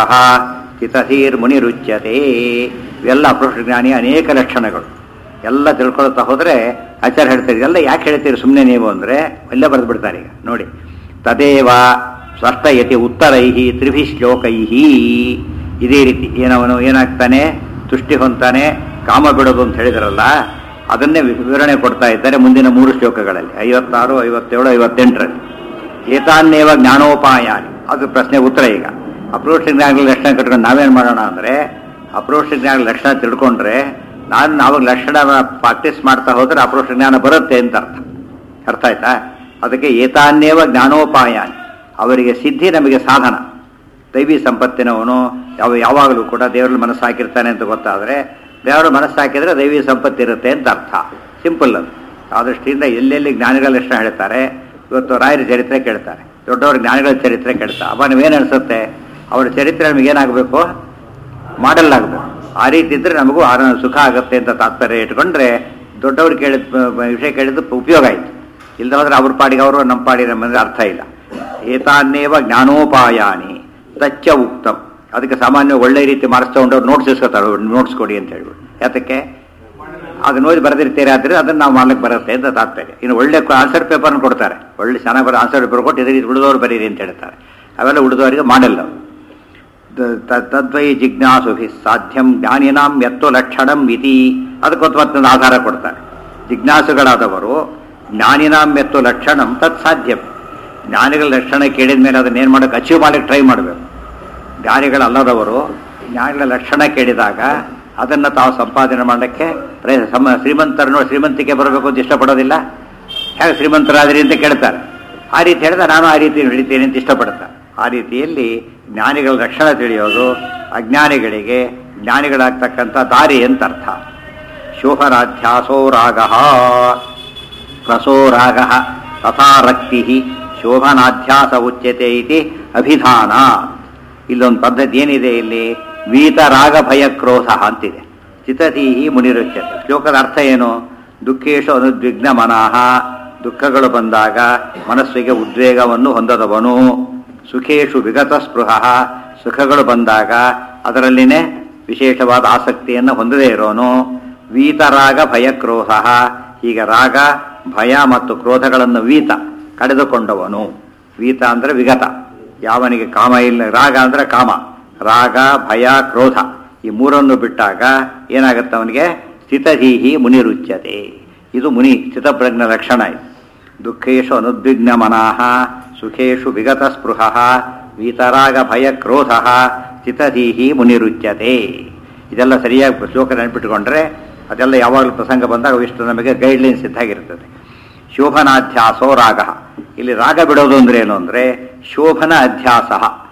A: ಸ್ಥಿತಧೀರ್ಮುನಿರುಚ್ಯತೆ ಇವೆಲ್ಲ ಅಪೃಷ್ಟಜ್ಞಾನಿ ಅನೇಕ ಲಕ್ಷಣಗಳು ಎಲ್ಲ ತಿಳ್ಕೊಳ್ತಾ ಹೋದರೆ ಆಚಾರ್ಯ ಹೇಳ್ತಾರೆ ಇದೆಲ್ಲ ಯಾಕೆ ಹೇಳ್ತೀರಿ ಸುಮ್ಮನೆ ನೀವು ಅಂದರೆ ಅಲ್ಲೇ ಬರೆದು ಬಿಡ್ತಾರೆ ಈಗ ನೋಡಿ ತದೇವ ಸ್ಪಷ್ಟಯತಿ ಉತ್ತರೈಹಿ ತ್ರಿಭಿ ಶ್ಲೋಕೈಹಿ ಇದೇ ರೀತಿ ಏನವನು ಏನಾಗ್ತಾನೆ ತುಷ್ಟಿ ಹೊಂತಾನೆ ಕಾಮ ಬಿಡೋದು ಅಂತ ಹೇಳಿದ್ರಲ್ಲ ಅದನ್ನೇ ವಿ- ವಿವರಣೆ ಕೊಡ್ತಾ ಇದ್ದಾರೆ ಮುಂದಿನ ಮೂರು ಶ್ಲೋಕಗಳಲ್ಲಿ ಐವತ್ತಾರು ಐವತ್ತೇಳು ಐವತ್ತೆಂಟರಲ್ಲಿ ಏತಾನ್ನೇವ ಜ್ಞಾನೋಪಾಯ ಅದು ಪ್ರಶ್ನೆ ಉತ್ತರ ಈಗ ಅಪ್ರೋಕ್ಷ ಜ್ಞಾನಗಳ ಲಕ್ಷಣ ಕಟ್ಕೊಂಡು ನಾವೇನು ಮಾಡೋಣ ಅಂದರೆ ಅಪ್ರೋಕ್ಷ ಜ್ಞಾನಗಳ ಲಕ್ಷಣ ತಿಳ್ಕೊಂಡ್ರೆ ನಾನು ಅವಾಗ ಲಕ್ಷಣ ಪ್ರಾಕ್ಟೀಸ್ ಮಾಡ್ತಾ ಹೋದ್ರೆ ಅಪ್ರೋಕ್ಷ ಜ್ಞಾನ ಬರುತ್ತೆ ಅಂತ ಅರ್ಥ ಅರ್ಥ ಆಯ್ತಾ ಅದಕ್ಕೆ ಏತಾನ್ನೇವ ಜ್ಞಾನೋಪಾಯ ಅವರಿಗೆ ಸಿದ್ಧಿ ನಮಗೆ ಸಾಧನ ದೈವಿ ಸಂಪತ್ತಿನವನು ಯಾವ ಯಾವಾಗಲೂ ಕೂಡ ದೇವರಲ್ಲಿ ಮನಸ್ಸು ಹಾಕಿರ್ತಾನೆ ಅಂತ ಗೊತ್ತಾದರೆ ದೇವರ ಮನಸ್ಸು ಹಾಕಿದ್ರೆ ದೈವಿ ಸಂಪತ್ತು ಇರುತ್ತೆ ಅಂತ ಅರ್ಥ ಸಿಂಪಲ್ ಅದು ಆ ದೃಷ್ಟಿಯಿಂದ ಎಲ್ಲೆಲ್ಲಿ ಜ್ಞಾನಿಗಳ ಲಕ್ಷಣ ಹೇಳ್ತಾರೆ ಇವತ್ತು ರಾಯರ ಚರಿತ್ರೆ ಕೇಳ್ತಾರೆ ದೊಡ್ಡವ್ರ ಜ್ಞಾನಿಗಳ ಚರಿತ್ರೆ ಕೇಳ್ತಾರೆ ಅವ ನೀವೇನು ಅನಿಸುತ್ತೆ ಅವರ ಚರಿತ್ರೆ ನಮಗೇನಾಗಬೇಕು ಮಾಡಲ್ ಆಗಬೇಕು ಆ ರೀತಿ ಇದ್ರೆ ನಮಗೂ ಆರ ಸುಖ ಆಗುತ್ತೆ ಅಂತ ತಾತ್ಪರ್ಯ ಇಟ್ಕೊಂಡ್ರೆ ದೊಡ್ಡವ್ರು ಕೇಳಿದ ಪ- ವಿಷಯ ಕೇಳಿದ್ದು ಉಪಯೋಗ ಆಯಿತು ಇಲ್ಲದ ಹೋದ್ರೆ ಅವ್ರ ಪಾಡಿಗೆ ಅವರು ನಮ್ಮ ಪಾಡಿಗೆ ನಮ್ಮಂದ್ರೆ ಅರ್ಥ ಇಲ್ಲ ಏತಾನ್ನೇವ ಜ್ಞಾನೋಪಾಯಾನಿ ತಚ್ಚ ಉಕ್ತಂ ಅದಕ್ಕೆ ಸಾಮಾನ್ಯ ಒಳ್ಳೆ ರೀತಿ ಮಾಡಿಸ್ಕೊಂಡವ್ರು ನೋಟ್ಸ್ ಇಸ್ಕೊತಾರೆ ನೋಟ್ಸ್ ಕೊಡಿ ಅಂತ ಹೇಳ್ಬಿಟ್ಟು ಯಾತಕ್ಕೆ ಅದು ನೋಡಿ ಬರೆದಿರ್ತೀರಿ ಆದರೆ ಅದನ್ನು ನಾವು ಮಾಡ್ಲಿಕ್ಕೆ ಬರುತ್ತೆ ಅಂತ ತಾತ್ಪರ್ಯ ಇನ್ನು ಒಳ್ಳೆ ಆನ್ಸರ್ ಪೇಪರ್ನ ಕೊಡ್ತಾರೆ ಒಳ್ಳೆ ಚೆನ್ನಾಗಿ ಬರೋ ಆನ್ಸರ್ ಪೇಪರ್ ಕೊಟ್ಟು ಇದೇ ರೀತಿ ಉಳಿದವ್ರು ಬರೀರಿ ಅಂತ ಹೇಳ್ತಾರೆ ಅವೆಲ್ಲ ಉಳಿದವರಿಗೆ ಮಾಡಲ್ಲ ಅವು. ತ- ತ- ತದ್ವೈ ಜಿಜ್ಞಾಸುಭಿ ಸಾಧ್ಯಂ ಜ್ಞಾನಿನಾಂ ಯತ್ತು ಲಕ್ಷಣಂ ಇತಿ ಅದಕ್ಕೊಂದು ಮತ್ತೊಂದು ಆಧಾರ ಕೊಡ್ತಾರೆ ಜಿಜ್ಞಾಸುಗಳಾದವರು ಜ್ಞಾನಿನಾಂ ಯತ್ತು ಲಕ್ಷಣಂ ತತ್ ಸಾಧ್ಯಂ ಜ್ಞಾನಿಗಳ ಲಕ್ಷಣ ಕೇಳಿದ ಮೇಲೆ ಅದನ್ನೇನು ಮಾಡೋಕೆ ಅಚೀವ್ ಮಾಡಕ್ಕೆ ಟ್ರೈ ಮಾಡಬೇಕು ಜ್ಞಾನಿಗಳಲ್ಲದವರು ಜ್ಞಾನಿಗಳ ಲಕ್ಷಣ ಕೇಳಿದಾಗ ಅದನ್ನು ತಾವು ಸಂಪಾದನೆ ಮಾಡಲಿಕ್ಕೆ ಪ್ರಯತ್ನ ಸಮ ಶ್ರೀಮಂತರನ್ನು ಶ್ರೀಮಂತಿಕೆ ಬರಬೇಕು ಅಂತ ಇಷ್ಟಪಡೋದಿಲ್ಲ ಹೇಗೆ ಶ್ರೀಮಂತರಾದ್ರಿ ಅಂತ ಕೇಳ್ತಾರೆ ಆ ರೀತಿ ಹೇಳಿದ ನಾನು ಆ ರೀತಿ ಹಿಡಿತೇನೆ ಅಂತ ಇಷ್ಟಪಡ್ತಾರೆ ಆ ರೀತಿಯಲ್ಲಿ ಜ್ಞಾನಿಗಳ ಲಕ್ಷಣ ತಿಳಿಯೋದು ಅಜ್ಞಾನಿಗಳಿಗೆ ಜ್ಞಾನಿಗಳಾಗ್ತಕ್ಕಂಥ ದಾರಿ ಅಂತ ಅರ್ಥ ಶೋಭನಾಧ್ಯಾಸೋ ರಾಗ ರಸೋ ರಾಗ ತಥಾ ರಕ್ತಿ ಶೋಭನಾಧ್ಯಾಸ ಉಚ್ಯತೆ ಇತಿ ಅಭಿಧಾನ ಇಲ್ಲೊಂದು ಪದ್ಧತಿ ಏನಿದೆ ಇಲ್ಲಿ ವೀತ ರಾಗ ಭಯ ಕ್ರೋಧ ಅಂತಿದೆ ಚಿತತೀಹಿ ಮುನಿರುಚ್ಯತೆ ಶ್ಲೋಕದ ಅರ್ಥ ಏನು ದುಃಖೇಶು ಅನುದ್ವಿಗ್ನ ಮನಃ ದುಃಖಗಳು ಬಂದಾಗ ಮನಸ್ಸಿಗೆ ಉದ್ವೇಗವನ್ನು ಹೊಂದದವನು ಸುಖೇಶು ವಿಗತ ಸ್ಪೃಹ ಸುಖಗಳು ಬಂದಾಗ ಅದರಲ್ಲಿನೇ ವಿಶೇಷವಾದ ಆಸಕ್ತಿಯನ್ನು ಹೊಂದದೇ ಇರೋನು ವೀತರಾಗ ಭಯ ಕ್ರೋಧ ಈಗ ರಾಗ ಭಯ ಮತ್ತು ಕ್ರೋಧಗಳನ್ನು ವೀತ ಕಳೆದುಕೊಂಡವನು ವೀತ ಅಂದ್ರೆ ವಿಗತ ಯಾವನಿಗೆ ಕಾಮ ಇಲ್ಲ ರಾಗ ಅಂದ್ರೆ ಕಾಮ ರಾಗ ಭಯ ಕ್ರೋಧ ಈ ಮೂರನ್ನು ಬಿಟ್ಟಾಗ ಏನಾಗುತ್ತೆ ಅವನಿಗೆ ಸ್ಥಿತಧೀಹಿ ಮುನಿರುಚ್ಯತೆ ಇದು ಮುನಿ ಸ್ಥಿತಪ್ರಜ್ಞ ಲಕ್ಷಣ ಇದು ದುಃಖೇಶು ಅನುದ್ವಿಗ್ನ ಮನಃ ಸುಖೇಶು ವಿಗತ ಸ್ಪೃಹ ವೀತರಾಗ ಭಯ ಕ್ರೋಧ ಸ್ಥಿತಧೀಹಿ ಮುನಿರುಚ್ಯತೆ ಇದೆಲ್ಲ ಸರಿಯಾಗಿ ಶ್ಲೋಕ ನೆನಪಿಟ್ಕೊಂಡ್ರೆ ಅದೆಲ್ಲ ಯಾವಾಗಲೂ ಪ್ರಸಂಗ ಬಂದಾಗ ಇಷ್ಟು ನಮಗೆ ಗೈಡ್ಲೈನ್ಸ್ ಇದ್ದಾಗಿರ್ತದೆ ಶೋಭನಾಧ್ಯಾಸೋ ರಾಗ ಇಲ್ಲಿ ರಾಗ ಬಿಡೋದು ಅಂದ್ರೆ ಏನು ಅಂದ್ರೆ ಶೋಭನ ಅಧ್ಯಾಸ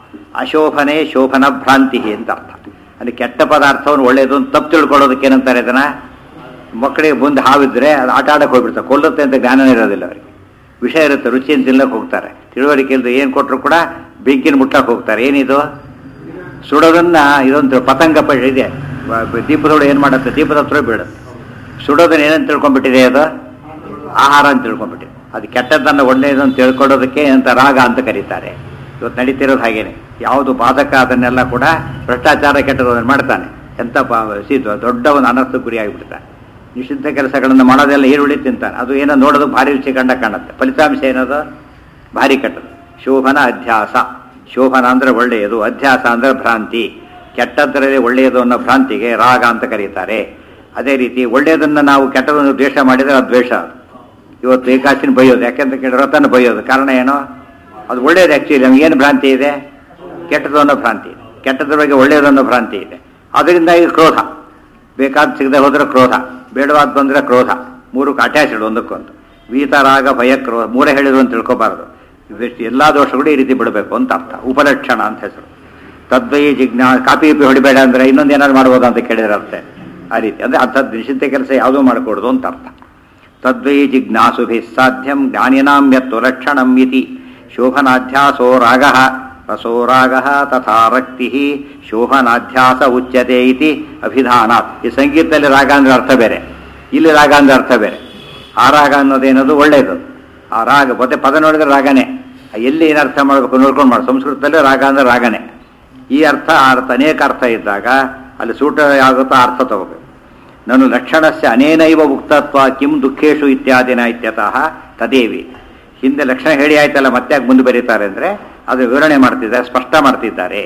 A: ಅಶೋಭನೆ ಶೋಭನ ಭ್ರಾಂತಿ ಅಂತ ಅರ್ಥ ಅಲ್ಲಿ ಕೆಟ್ಟ ಪದಾರ್ಥವನ್ನು ಒಳ್ಳೆಯದು ಅಂತ ತಪ್ಪು ತಿಳ್ಕೊಳ್ಳೋದಕ್ಕೆ ಏನಂತಾರೆ ಇದನ್ನ ಮಕ್ಕಳಿಗೆ ಮುಂದೆ ಹಾವಿದ್ರೆ ಅದು ಆಟ ಆಡಕ್ಕೆ ಹೋಗ್ಬಿಡ್ತಾರೆ ಕೊಲ್ಲುತ್ತೆ ಅಂತ ಜ್ಞಾನನೇ ಇರೋದಿಲ್ಲ ಅವರಿಗೆ ವಿಷಯ ಇರುತ್ತೆ ರುಚಿಯನ್ನು ತಿನ್ನಕ್ಕೆ ಹೋಗ್ತಾರೆ ತಿಳುವಳಿಕೆ ಇಲ್ಲದೆ ಏನು ಕೊಟ್ಟರು ಕೂಡ ಬೆಂಕಿನ ಮುಟ್ಟಕ್ಕೆ ಹೋಗ್ತಾರೆ ಏನಿದು ಸುಡೋದನ್ನ ಇದೊಂದು ಪತಂಗ ಪ ಇದೆ ಬ- ಬ- ದೀಪದೊಳಗೆ ಏನು ಮಾಡುತ್ತೆ ದೀಪದ ಹತ್ರ ಬೀಳುತ್ತೆ ಸುಡೋದನ್ನ ಏನಂತ ತಿಳ್ಕೊಂಡ್ಬಿಟ್ಟಿದೆ ಅದು ಆಹಾರ ಅಂತ ತಿಳ್ಕೊಂಡ್ಬಿಟ್ಟಿದೆ ಅದು ಕೆಟ್ಟದ್ದನ್ನು ಒಳ್ಳೆಯದು ಅಂತ ತಿಳ್ಕೊಳ್ಳೋದಕ್ಕೆ ಅಂತ ರಾಗ ಅಂತ ಕರೀತಾರೆ ಇವತ್ತು ನಡೀತಿರೋದು ಹಾಗೇನೆ ಯಾವುದು ಬಾಧಕ ಅದನ್ನೆಲ್ಲ ಕೂಡ ಭ್ರಷ್ಟಾಚಾರ ಕೆಟ್ಟದ್ದು ಅದನ್ನು ಮಾಡ್ತಾನೆ ಎಂಥ ಪಾ ಸಿ ದೊಡ್ಡ ಒಂದು ಅನರ್ಥ ಗುರಿಯಾಗಿಬಿಡ್ತಾನೆ ನಿಷಿದ್ಧ ಕೆಲಸಗಳನ್ನು ಮಾಡೋದೆಲ್ಲ ಈರುಳ್ಳಿ ತಿಂತಾನೆ ಅದು ಏನೋ ನೋಡೋದು ಭಾರಿ ರುಚಿ ಕಂಡ ಕಾಣುತ್ತೆ ಫಲಿತಾಂಶ ಏನದು ಭಾರಿ ಕೆಟ್ಟದು ಶೋಭನ ಅಧ್ಯಾಸ ಶೋಭನ ಅಂದ್ರೆ ಒಳ್ಳೆಯದು ಅಧ್ಯಾಸ ಅಂದ್ರೆ ಭ್ರಾಂತಿ ಕೆಟ್ಟದ್ದರಲ್ಲಿ ಒಳ್ಳೆಯದು ಅನ್ನೋ ಭ್ರಾಂತಿಗೆ ರಾಗ ಅಂತ ಕರೀತಾರೆ ಅದೇ ರೀತಿ ಒಳ್ಳೆಯದನ್ನು ನಾವು ಕೆಟ್ಟದನ್ನು ದ್ವೇಷ ಮಾಡಿದರೆ ಅದು ದ್ವೇಷ ಅದು ಇವತ್ತು ಏಕಾಸಿನ ಬೈಯೋದು ಯಾಕೆಂತ ಕೇಳಿ ವ್ರತನ ಬೈಯೋದು ಕಾರಣ ಏನು ಅದು ಒಳ್ಳೇದು ಆ್ಯಕ್ಚುಲಿ ನಮ್ಗೆ ಏನು ಭ್ರಾಂತಿ ಇದೆ ಕೆಟ್ಟದ್ದು ಅನ್ನೋ ಭ್ರಾಂತಿ ಇದೆ ಕೆಟ್ಟದ್ರ ಬಗ್ಗೆ ಒಳ್ಳೆಯದು ಅನ್ನೋ ಭ್ರಾಂತಿ ಇದೆ ಅದರಿಂದಾಗಿ ಕ್ರೋಧ ಬೇಕಾದ ಸಿಗದೆ ಹೋದ್ರೆ ಕ್ರೋಧ ಬೇಡವಾದ ಬಂದರೆ ಕ್ರೋಧ ಮೂರು ಅಟ್ಯಾಚ್ಡ್ ಒಂದಕ್ಕೊಂದು ವೀತರಾಗ ಭಯ ಕ್ರೋಧ ಮೂರೇ ಹೇಳಿದ್ರು ಅಂತ ತಿಳ್ಕೊಬಾರದು ಇವೆಷ್ಟು ಎಲ್ಲ ದೋಷಗಳು ಈ ರೀತಿ ಬಿಡಬೇಕು ಅಂತ ಅರ್ಥ ಉಪಲಕ್ಷಣ ಅಂತ ಹೆಸರು ತದ್ವೈ ಜಿಜ್ಞಾ ಕಾಪಿ ಗಿಪಿ ಹೊಡಿಬೇಡ ಅಂದ್ರೆ ಇನ್ನೊಂದು ಏನಾದ್ರು ಮಾಡ್ಬೋದು ಅಂತ ಕೇಳಿದ್ರೆ ಅರ್ಥ ಆ ರೀತಿ ಅಂದ್ರೆ ಅಂಥದ್ದು ನಿಷಿದ್ಧ ಕೆಲಸ ಯಾವುದೂ ಮಾಡಕೂಡದು ಅಂತ ಅರ್ಥ ತದ್ವೈ ಜಿಜ್ಞಾಸುಭಿ ಸಾಧ್ಯಂ ಜ್ಞಾನಿನಾಂ ಯತ್ತು ಲಕ್ಷಣಂ ಇತಿ ಶೋಭನಾಧ್ಯಾಸೋ ರಾಗ ರಸೋ ರಾಗ ತಥಾ ರಕ್ತಿ ಶೋಭನಾಧ್ಯಾಸ ಉಚ್ಯತೆ ಇತಿ ಅಭಿಧಾನಾತ್ ಈ ಸಂಗೀತದಲ್ಲಿ ರಾಗ ಅಂದ್ರೆ ಅರ್ಥ ಬೇರೆ ಇಲ್ಲಿ ರಾಗ ಅಂದ್ರೆ ಅರ್ಥ ಬೇರೆ ಆ ರಾಗ ಅನ್ನೋದೇನದು ಒಳ್ಳೆಯದು ಆ ರಾಗ ಮತ್ತೆ ಪದ ನೋಡಿದ್ರೆ ರಾಗನೇ ಎಲ್ಲಿ ಏನು ಅರ್ಥ ಮಾಡಬೇಕು ನೋಡ್ಕೊಂಡು ಮಾಡಿ ಸಂಸ್ಕೃತದಲ್ಲಿ ರಾಗ ಅಂದ್ರೆ ರಾಗನೇ ಈ ಅರ್ಥ ಆ ಅರ್ಥ ಅನೇಕ ಅರ್ಥ ಇದ್ದಾಗ ಅಲ್ಲಿ ಸೂಟ ಆಗುತ್ತೋ ಆ ಅರ್ಥ ತಗೋಬೇಕು ನಾನು ಲಕ್ಷಣಸ್ಯ ಅನೇನೈವ ಉಕ್ತತ್ವ ಕಿಂ ದುಃಖೇಶು ಇತ್ಯಾದಿನ ಇತ್ಯತಃ ತದೇವಿ ಹಿಂದೆ ಲಕ್ಷಣ ಹೇಳಿ ಆಯ್ತಲ್ಲ ಮತ್ತೆ ಯಾಕೆ ಮುಂದೆ ಬರೀತಾರೆ ಅಂದರೆ ಅದು ವಿವರಣೆ ಮಾಡ್ತಿದ್ದಾರೆ ಸ್ಪಷ್ಟ ಮಾಡ್ತಿದ್ದಾರೆ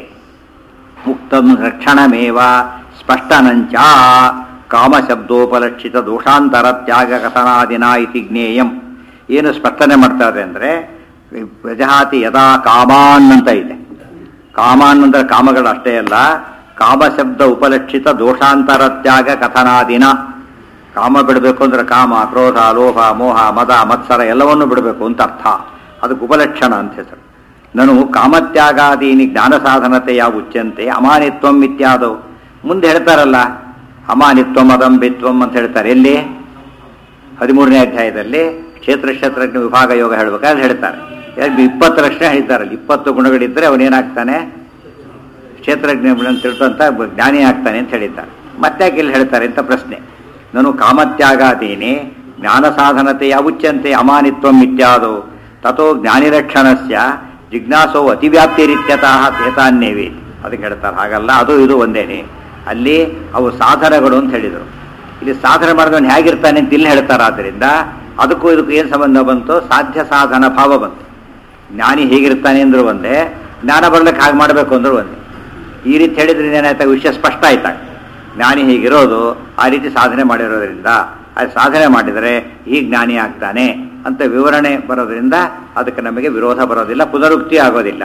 A: ಮುಕ್ತಂ ರಕ್ಷಣಮೇವ ಸ್ಪಷ್ಟನಂಚ ಕಾಮಶಬ್ದೋಪಲಕ್ಷಿತ ದೋಷಾಂತರ ತ್ಯಾಗ ಕಥನಾದಿನ ಇತಿ ಜ್ಞೇಯಂ ಏನು ಸ್ಪಷ್ಟನೆ ಮಾಡ್ತಾರೆ ಅಂದರೆ ಪ್ರಜಹಾತಿ ಯದಾ ಕಾಮಾನ್ ಅಂತ ಇದೆ ಕಾಮಾನ್ ಅಂದ್ರೆ ಕಾಮಗಳು ಅಷ್ಟೇ ಅಲ್ಲ ಕಾಮಶಬ್ದ ಉಪಲಕ್ಷಿತ ದೋಷಾಂತರ ತ್ಯಾಗ ಕಥನಾದಿನ ಕಾಮ ಬಿಡಬೇಕು ಅಂದ್ರೆ ಕಾಮ ಕ್ರೋಧ ಲೋಭ ಮೋಹ ಮದ ಮತ್ಸರ ಎಲ್ಲವನ್ನೂ ಬಿಡಬೇಕು ಅಂತ ಅರ್ಥ ಅದಕ್ಕೆ ಉಪಲಕ್ಷಣ ಅಂತ ಹೆಸರು ನಾನು ಕಾಮತ್ಯಾಗಾದೀನಿ ಜ್ಞಾನ ಸಾಧನತೆಯ ಉಚ್ಯಂತೆ ಅಮಾನಿತ್ವಂ ಇತ್ಯಾದವು ಮುಂದೆ ಹೇಳ್ತಾರಲ್ಲ ಅಮಾನಿತ್ವಂ ಅದಂಬಿತ್ವಂ ಅಂತ ಹೇಳ್ತಾರೆ ಎಲ್ಲಿ ಹದಿಮೂರನೇ ಅಧ್ಯಾಯದಲ್ಲಿ ಕ್ಷೇತ್ರ ಕ್ಷೇತ್ರಜ್ಞ ವಿಭಾಗ ಯೋಗ ಹೇಳ್ಬೇಕಾದ್ರೆ ಹೇಳ್ತಾರೆ ಯಾಕೆ ಇಪ್ಪತ್ತು ಲಕ್ಷಣ ಹೇಳ್ತಾರಲ್ಲ ಇಪ್ಪತ್ತು ಗುಣಗಳಿದ್ದರೆ ಅವನೇನಾಗ್ತಾನೆ ಕ್ಷೇತ್ರಜ್ಞ ಅಂತ ತಿಳ್ಕೊಂತ ಜ್ಞಾನಿ ಆಗ್ತಾನೆ ಅಂತ ಹೇಳಿದ್ದಾರೆ ಮತ್ತೆ ಯಾಕೆ ಇಲ್ಲಿ ಹೇಳ್ತಾರೆ ಅಂತ ಪ್ರಶ್ನೆ ನಾನು ಕಾಮತ್ಯಾಗಾದೀನಿ ಜ್ಞಾನ ಸಾಧನತೆಯ ಉಚ್ಯಂತೆ ಅಮಾನಿತ್ವಂ ಇತ್ಯಾದೋ ತಥೋ ಜ್ಞಾನಿರಕ್ಷಣಸ್ಯ ಜಿಜ್ಞಾಸೋ ಅತಿವ್ಯಾಪ್ತಿರಿತ್ಯತಃ ಏತಾನ್ಯೇವಿ ಅದಕ್ಕೆ ಹೇಳ್ತಾರೆ ಹಾಗಲ್ಲ ಅದು ಇದು ಒಂದೇನೆ ಅಲ್ಲಿ ಅವು ಸಾಧನಗಳು ಅಂತ ಹೇಳಿದರು ಇಲ್ಲಿ ಸಾಧನೆ ಮಾಡಿದವನು ಹೇಗಿರ್ತಾನೆ ಅಂತ ಇಲ್ಲಿ ಹೇಳ್ತಾರೆ ಆದ್ದರಿಂದ ಅದಕ್ಕೂ ಇದಕ್ಕೂ ಏನು ಸಂಬಂಧ ಬಂತು ಸಾಧ್ಯ ಸಾಧನ ಭಾವ ಬಂತು ಜ್ಞಾನಿ ಹೇಗಿರ್ತಾನೆ ಅಂದ್ರು ಒಂದೇ ಜ್ಞಾನ ಬರ್ಲಿಕ್ಕೆ ಹಾಗೆ ಮಾಡಬೇಕು ಅಂದ್ರು ಒಂದೇ ಈ ರೀತಿ ಹೇಳಿದ್ರೆ ಏನಾಯ್ತಾ ವಿಷಯ ಸ್ಪಷ್ಟ ಆಯ್ತಾಗ ಜ್ಞಾನಿ ಹೀಗಿರೋದು ಆ ರೀತಿ ಸಾಧನೆ ಮಾಡಿರೋದ್ರಿಂದ ಅದು ಸಾಧನೆ ಮಾಡಿದರೆ ಈ ಜ್ಞಾನಿ ಆಗ್ತಾನೆ ಅಂತ ವಿವರಣೆ ಬರೋದ್ರಿಂದ ಅದಕ್ಕೆ ನಮಗೆ ವಿರೋಧ ಬರೋದಿಲ್ಲ ಪುನರುಕ್ತಿ ಆಗೋದಿಲ್ಲ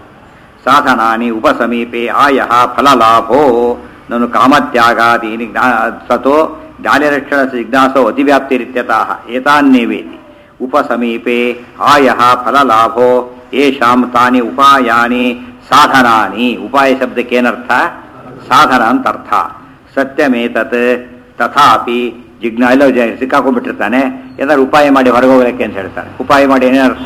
A: ಸಾಧನಾನಿ ಉಪಸಮೀಪೆ ಆಯ ಫಲಲಾಭೋ ನಾನು ಕಾಮತ್ಯಾಗಾದೀನಿ ಜ್ಞಾ ಸತೋ ಜ್ಞಾನರಕ್ಷಣ ಜಿಜ್ಞಾಸೋ ಅತಿವ್ಯಾಪ್ತಿರಿತ್ಯತಃ ಏತಾನ್ನೇವೇತಿ ಉಪಸಮೀಪೆ ಆಯ ಫಲಲಾಭೋ ಯೇಷಾಂ ತಾನಿ ಉಪಾಯಾನಿ ಸಾಧನಾನಿ ಉಪಾಯ ಶಬ್ದಕ್ಕೆ ಏನರ್ಥ ಸಾಧನ ಅಂತ ಅರ್ಥ ಸತ್ಯಮೇತತ್ ತಥಾಪಿ ಜಿಜ್ಞಾ ಎಲ್ಲೋ ಜ ಸಿಕ್ಕಾಕೊಂಡ್ಬಿಟ್ಟಿರ್ತಾನೆ ಏನಾದ್ರು ಉಪಾಯ ಮಾಡಿ ಹೊರಗೆ ಹೋಗಲಿಕ್ಕೆ ಅಂತ ಹೇಳ್ತಾನೆ ಉಪಾಯ ಮಾಡಿ ಏನೇನರ್ಥ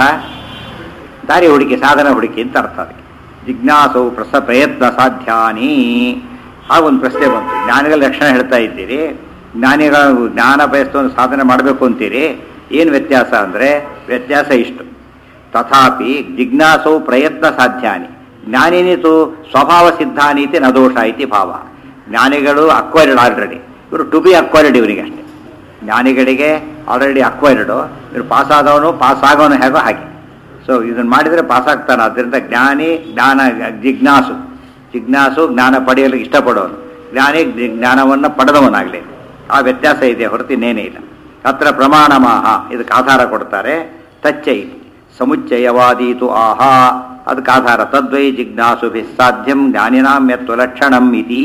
A: ದಾರಿ ಹುಡುಕಿ ಸಾಧನ ಹುಡುಕಿ ಅಂತ ಅರ್ಥ ಅದಕ್ಕೆ ಜಿಜ್ಞಾಸು ಪ್ರಸ ಪ್ರಯತ್ನ ಸಾಧ್ಯಾನಿ ಹಾಗೊಂದು ಪ್ರಶ್ನೆ ಬಂತು ಜ್ಞಾನಿಗಳ ಲಕ್ಷಣ ಹೇಳ್ತಾ ಇದ್ದೀರಿ ಜ್ಞಾನಿಗಳು ಜ್ಞಾನ ಬಯಸ್ತವನ್ನು ಸಾಧನೆ ಮಾಡಬೇಕು ಅಂತೀರಿ ಏನು ವ್ಯತ್ಯಾಸ ಅಂದರೆ ವ್ಯತ್ಯಾಸ ಇಷ್ಟು ತಥಾಪಿ ಜಿಜ್ಞಾಸೌ ಪ್ರಯತ್ನ ಸಾಧ್ಯಾನಿ ಜ್ಞಾನಿನಿತು ಸ್ವಭಾವ ಸಿದ್ಧಾನೀತಿ ನದೋಷ ಇತಿ ಭಾವ ಜ್ಞಾನಿಗಳು ಅಕ್ವೈರ್ಡ್ ಆಲ್ರೆಡಿ ಇವರು ಟು ಬಿ ಅಕ್ವೈರ್ಡ್ ಇವರಿಗೆ ಅಷ್ಟೇ ಜ್ಞಾನಿಗಳಿಗೆ ಆಲ್ರೆಡಿ ಅಕ್ವೈರ್ಡು ಇವರು ಪಾಸ್ ಆದವನು ಪಾಸ್ ಆಗೋನು ಹೇಗೋ ಹಾಗೆ ಸೊ ಇದನ್ನು ಮಾಡಿದರೆ ಪಾಸ್ ಆಗ್ತಾನೆ ಅದರಿಂದ ಜ್ಞಾನಿ ಜ್ಞಾನ ಜಿಜ್ಞಾಸು ಜಿಜ್ಞಾಸು ಜ್ಞಾನ ಪಡೆಯಲು ಇಷ್ಟಪಡೋನು ಜ್ಞಾನಿ ಜಿ- ಜ್ಞಾನವನ್ನು ಪಡೆದವನಾಗಲಿ ಆ ವ್ಯತ್ಯಾಸ ಇದೆ ಹೊರತು ಇನ್ನೇನೇ ಇಲ್ಲ ಅತ್ರ ಪ್ರಮಾಣಮಾಹ ಇದಕ್ಕೆ ಆಧಾರ ಕೊಡ್ತಾರೆ ತಚ್ಚೈ ಸಮುಚ್ಚಯವಾದೀತು ಆಹಾ ಅದಕ್ಕೆ ಆಧಾರ ತದ್ವೈ ಜಿಜ್ಞಾಸುಭಿ ಸಾಧ್ಯಂ ಜ್ಞಾನಿನಾಂ ಯತ್ವ ಲಕ್ಷಣಂ ಇತಿ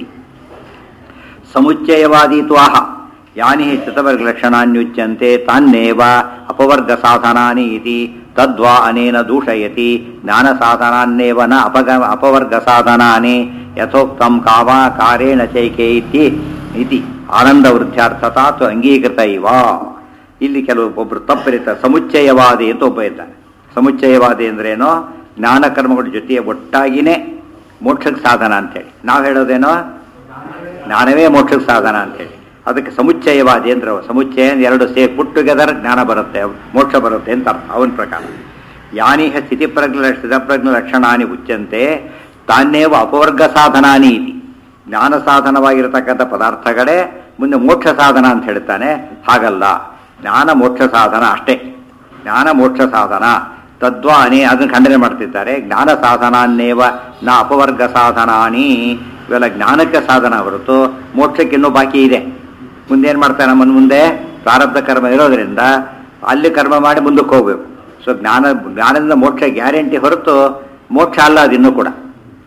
A: ಸಮುಚ್ಚಯವಾದೀತು ಆಹ ಯಾನಿ ಶ್ರುತವರ್ಗಲಕ್ಷಣಾನ್ಯುಚ್ಯಂತೆ ತಾನ್ನೇವ ಅಪವರ್ಗ ಸಾಧನಾನಿ ಇತಿ ತದ್ವಾ ಅನೇನ ದೂಷಯತಿ ಜ್ಞಾನ ಸಾಧನಾನ್ನೇವ ನ ಅಪಗ ಅಪವರ್ಗ ಸಾಧನಾನಿ ಯಥೋಕ್ತಂ ಕಾಮ ಕಾರೇಣ ಚೈಕೆ ಇತಿ ಇತಿ ಆನಂದ ವೃದ್ಧಾರ್ಥತಾ ತು ಅಂಗೀಕೃತ ಇವ ಇಲ್ಲಿ ಕೆಲವು ಒಬ್ಬರು ತಪ್ಪರಿರ್ತಾರೆ ಸಮುಚ್ಚಯವಾದಿ ಅಂತ ಒಬ್ಬ ಇದ್ದಾನೆ ಸಮುಚ್ಚಯವಾದಿ ಅಂದ್ರೇನೋ ಜ್ಞಾನ ಕರ್ಮಗಳ ಜೊತೆಗೆ ಒಟ್ಟಾಗಿನೇ ಮೋಕ್ಷಕ್ಕೆ ಸಾಧನ ಅಂತೇಳಿ ನಾವು ಹೇಳೋದೇನೋ ಜ್ಞಾನವೇ ಮೋಕ್ಷಕ್ಕೆ ಸಾಧನ ಅಂತೇಳಿ ಅದಕ್ಕೆ ಸಮುಚ್ಚಯವಾದಿ ಅಂದ್ರೆ ಅವ. ಸಮುಚ್ಚಯ ಅಂದ್ರೆ ಎರಡು ಸೇ ಪುಟ್ ಟುಗೆದರ್ ಜ್ಞಾನ ಬರುತ್ತೆ ಮೋಕ್ಷ ಬರುತ್ತೆ ಅಂತ ಅರ್ಥ ಅವನ ಪ್ರಕಾರ ಯಾನಿಹ ಸ್ಥಿತಿಪ್ರಜ್ಞ ಸ್ಥಿತಪ್ರಜ್ಞ ಲಕ್ಷಣಾನಿ ಉಚ್ಯಂತೆ ತಾನೇವ ಅಪವರ್ಗ ಸಾಧನಾನಿ ಇತಿ ಜ್ಞಾನ ಸಾಧನವಾಗಿರತಕ್ಕಂಥ ಪದಾರ್ಥಗಳೇ ಮುಂದೆ ಮೋಕ್ಷ ಸಾಧನ ಅಂತ ಹೇಳ್ತಾನೆ ಹಾಗಲ್ಲ ಜ್ಞಾನ ಮೋಕ್ಷ ಸಾಧನ ಅಷ್ಟೇ ಜ್ಞಾನ ಮೋಕ್ಷ ಸಾಧನ ತದ್ವಾನಿ ಅದನ್ನು ಖಂಡನೆ ಮಾಡ್ತಿದ್ದಾರೆ ಜ್ಞಾನ ಸಾಧನಾನ್ನೇವ ನ ಅಪವರ್ಗ ಸಾಧನಾನಿ ಇವೆಲ್ಲ ಜ್ಞಾನಕ್ಕೆ ಸಾಧನ ಹೊರತು ಮೋಕ್ಷಕ್ಕೆ ಇನ್ನೂ ಬಾಕಿ ಇದೆ ಮುಂದೇನು ಮಾಡ್ತಾನೆ ನಮ್ಮನ್ನು ಮುಂದೆ ಪ್ರಾರಬ್ಧ ಕರ್ಮ ಇರೋದ್ರಿಂದ ಅಲ್ಲಿ ಕರ್ಮ ಮಾಡಿ ಮುಂದಕ್ಕೆ ಹೋಗ್ಬೇಕು ಸೊ ಜ್ಞಾನ ಜ್ಞಾನದಿಂದ ಮೋಕ್ಷ ಗ್ಯಾರಂಟಿ ಹೊರತು ಮೋಕ್ಷ ಅಲ್ಲ ಅದು ಇನ್ನೂ ಕೂಡ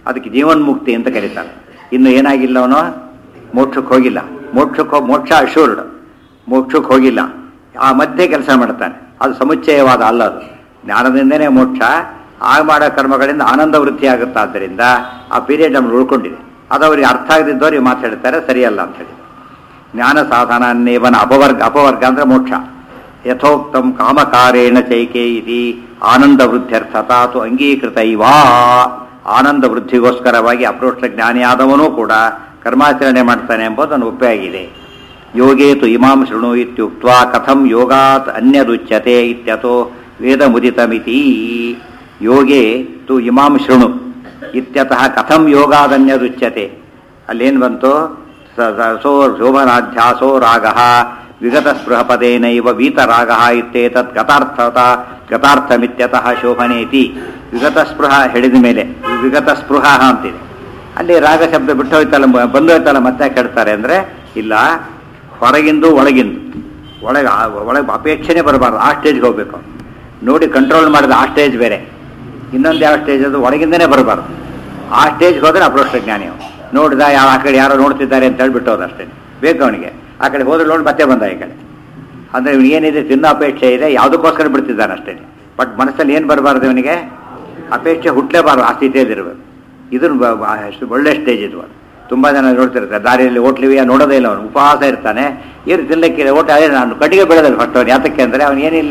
A: ಅದಕ್ಕೆ ಜೀವನ್ಮುಕ್ತಿ ಅಂತ ಕರೀತಾರೆ ಇನ್ನು ಏನಾಗಿಲ್ಲ ಅವನು ಮೋಕ್ಷಕ್ಕೆ ಹೋಗಿಲ್ಲ ಮೋಕ್ಷಕ್ಕೆ ಹೋಗ್- ಮೋಕ್ಷ ಅಶೂರ್ಡ್ ಮೋಕ್ಷಕ್ಕೆ ಹೋಗಿಲ್ಲ ಆ ಮಧ್ಯೆ ಕೆಲಸ ಮಾಡ್ತಾನೆ ಅದು ಸಮುಚ್ಚಯವಾದ ಅಲ್ಲ ಅದು ಜ್ಞಾನದಿಂದನೇ ಮೋಕ್ಷ ಆಗ ಮಾಡೋ ಕರ್ಮಗಳಿಂದ ಆನಂದ ವೃದ್ಧಿ ಆಗುತ್ತಾದ್ದರಿಂದ ಆ ಪೀರಿಯಡ್ ನಮ್ಗೆ ಉಳ್ಕೊಂಡಿದೆ ಅದು ಅವ್ರಿಗೆ ಅರ್ಥ ಆಗದಿದ್ದವ್ರಿಗೆ ಮಾತಾಡ್ತಾರೆ ಸರಿಯಲ್ಲ ಅಂತ ಹೇಳಿ ಜ್ಞಾನ ಸಾಧನಾನ್ನೇವನ ಅಪವರ್ಗ ಅಪವರ್ಗ ಅಂದ್ರೆ ಮೋಕ್ಷ ಯಥೋಕ್ತಂ ಕಾಮಕಾರೇಣ ಚೈಕೆ ಇತಿ ಆನಂದ ವೃದ್ಧ್ಯರ್ಥ ತಾತು ಅಂಗೀಕೃತ ಇವಾ ಆನಂದ ವೃದ್ಧಿಗೋಸ್ಕರವಾಗಿ ಅಪ್ರೋಕ್ಷ ಜ್ಞಾನಿಯಾದವನೂ ಕೂಡ ಕರ್ಮಾಚರಣೆ ಮಾಡ್ತಾನೆ ಎಂಬುದನ್ನು ಒಪ್ಪಾಗಿದೆ ಯೋಗೇತು ಇಮಾಂ ಶೃಣು ಇತ್ಯುಕ್ತ ಕಥಂ ಯೋಗಾತ್ ಅನ್ಯದುಚ್ಯತೆ ಇತ್ಯಥೋ ವೇದ ಮುದಿತಮಿತಿ ಯೋಗೇ ತು ಇಮಾಂ ಶೃಣು ಇತ್ಯತಃ ಕಥಂ ಯೋಗಾದನ್ಯದುಚ್ಯತೆ ಅಲ್ಲೇನು ಬಂತು ಸ- ಸ- ಸೋ ಶೋಭನಾಧ್ಯಾಸೋ ರಾಗ ವಿಗತ ಸ್ಪೃಹ ಪದೇನೈವ ವೀತರಾಗ ಇತ್ಯೇತತ್ ಗತಾರ್ಥತ ಗತಾರ್ಥಮಿತ್ಯತಃ ಶೋಭನೇತಿ ವಿಗತ ಸ್ಪೃಹ ಹೇಳಿದ ಮೇಲೆ ವಿಗತ ಸ್ಪೃಹ ಅಂತಿದೆ ಅಲ್ಲಿ ರಾಗ ಶಬ್ದ ಬಿಟ್ಟು ಹೋಯ್ತಲ್ಲ ಮ- ಬಂದು ಹೋಯ್ತಲ್ಲ ಮತ್ತೆ ಕೆಡ್ತಾರೆ ಅಂದರೆ ಇಲ್ಲ ಹೊರಗಿಂದು ಒಳಗಿಂದು ಒಳಗೆ ಆ- ಒಳಗೆ ಅಪೇಕ್ಷೆನೇ ಬರಬಾರ್ದು ಆ ಸ್ಟೇಜ್ಗೆ ಹೋಗ್ಬೇಕು ನೋಡಿ ಕಂಟ್ರೋಲ್ ಮಾಡಿದ ಆ ಸ್ಟೇಜ್ ಬೇರೆ ಇನ್ನೊಂದು ಯಾವ ಸ್ಟೇಜ್ ಅದು ಒಳಗಿಂದನೇ ಬರಬಾರ್ದು ಆ ಸ್ಟೇಜ್ಗೆ ಹೋದ್ರೆ ಅಪ್ರೋಷ್ಟ ಜ್ಞಾನಿ ಅವನು ನೋಡಿದ ಯಾವ ಆ ಕಡೆ ಯಾರೋ ನೋಡ್ತಿದ್ದಾರೆ ಅಂತ ಹೇಳ್ಬಿಟ್ಟು ಹೋದ ಅಷ್ಟೇ ಬೇಕು ಅವನಿಗೆ ಆ ಕಡೆ ಹೋದ್ರೆ ನೋಡಿ ಮತ್ತೆ ಬಂದ ಈ ಕಡೆ ಅಂದರೆ ಏನಿದೆ ತಿನ್ನೋ ಅಪೇಕ್ಷೆ ಇದೆ ಯಾವುದಕ್ಕೋಸ್ಕರ ಬಿಡ್ತಿದ್ದಾನೆ ಅಷ್ಟೇ ಬಟ್ ಮನಸ್ಸಲ್ಲಿ ಏನು ಬರಬಾರ್ದು ಇವನಿಗೆ ಅಪೇಕ್ಷೆ ಹುಟ್ಟಲೇಬಾರ್ದು ಆ ಸ್ಥಿತಿಯಲ್ಲಿರ್ಬೇಕು ಇದನ್ನು ಬ- ಬ- ಅಷ್ಟು ಒಳ್ಳೆ ಸ್ಟೇಜ್ ಇದು ಅದು ತುಂಬ ಜನ ನೋಡ್ತಿರ್ತಾರೆ ದಾರಿಯಲ್ಲಿ ಹೋಟ್ಲಿವೆಯ ನೋಡೋದೇ ಇಲ್ಲ ಅವನು ಉಪವಾಸ ಇರ್ತಾನೆ ಏನು ತಿನ್ನಲಿಕ್ಕೆ ಓಟ ಅದೇ ನಾನು ಕಟ್ಟಿಗೆ ಬೆಳೆದಲ್ಲ ಫಸ್ಟ್ ಅವನು ಯಾತಕ್ಕೆ ಅಂದರೆ ಅವನು ಏನಿಲ್ಲ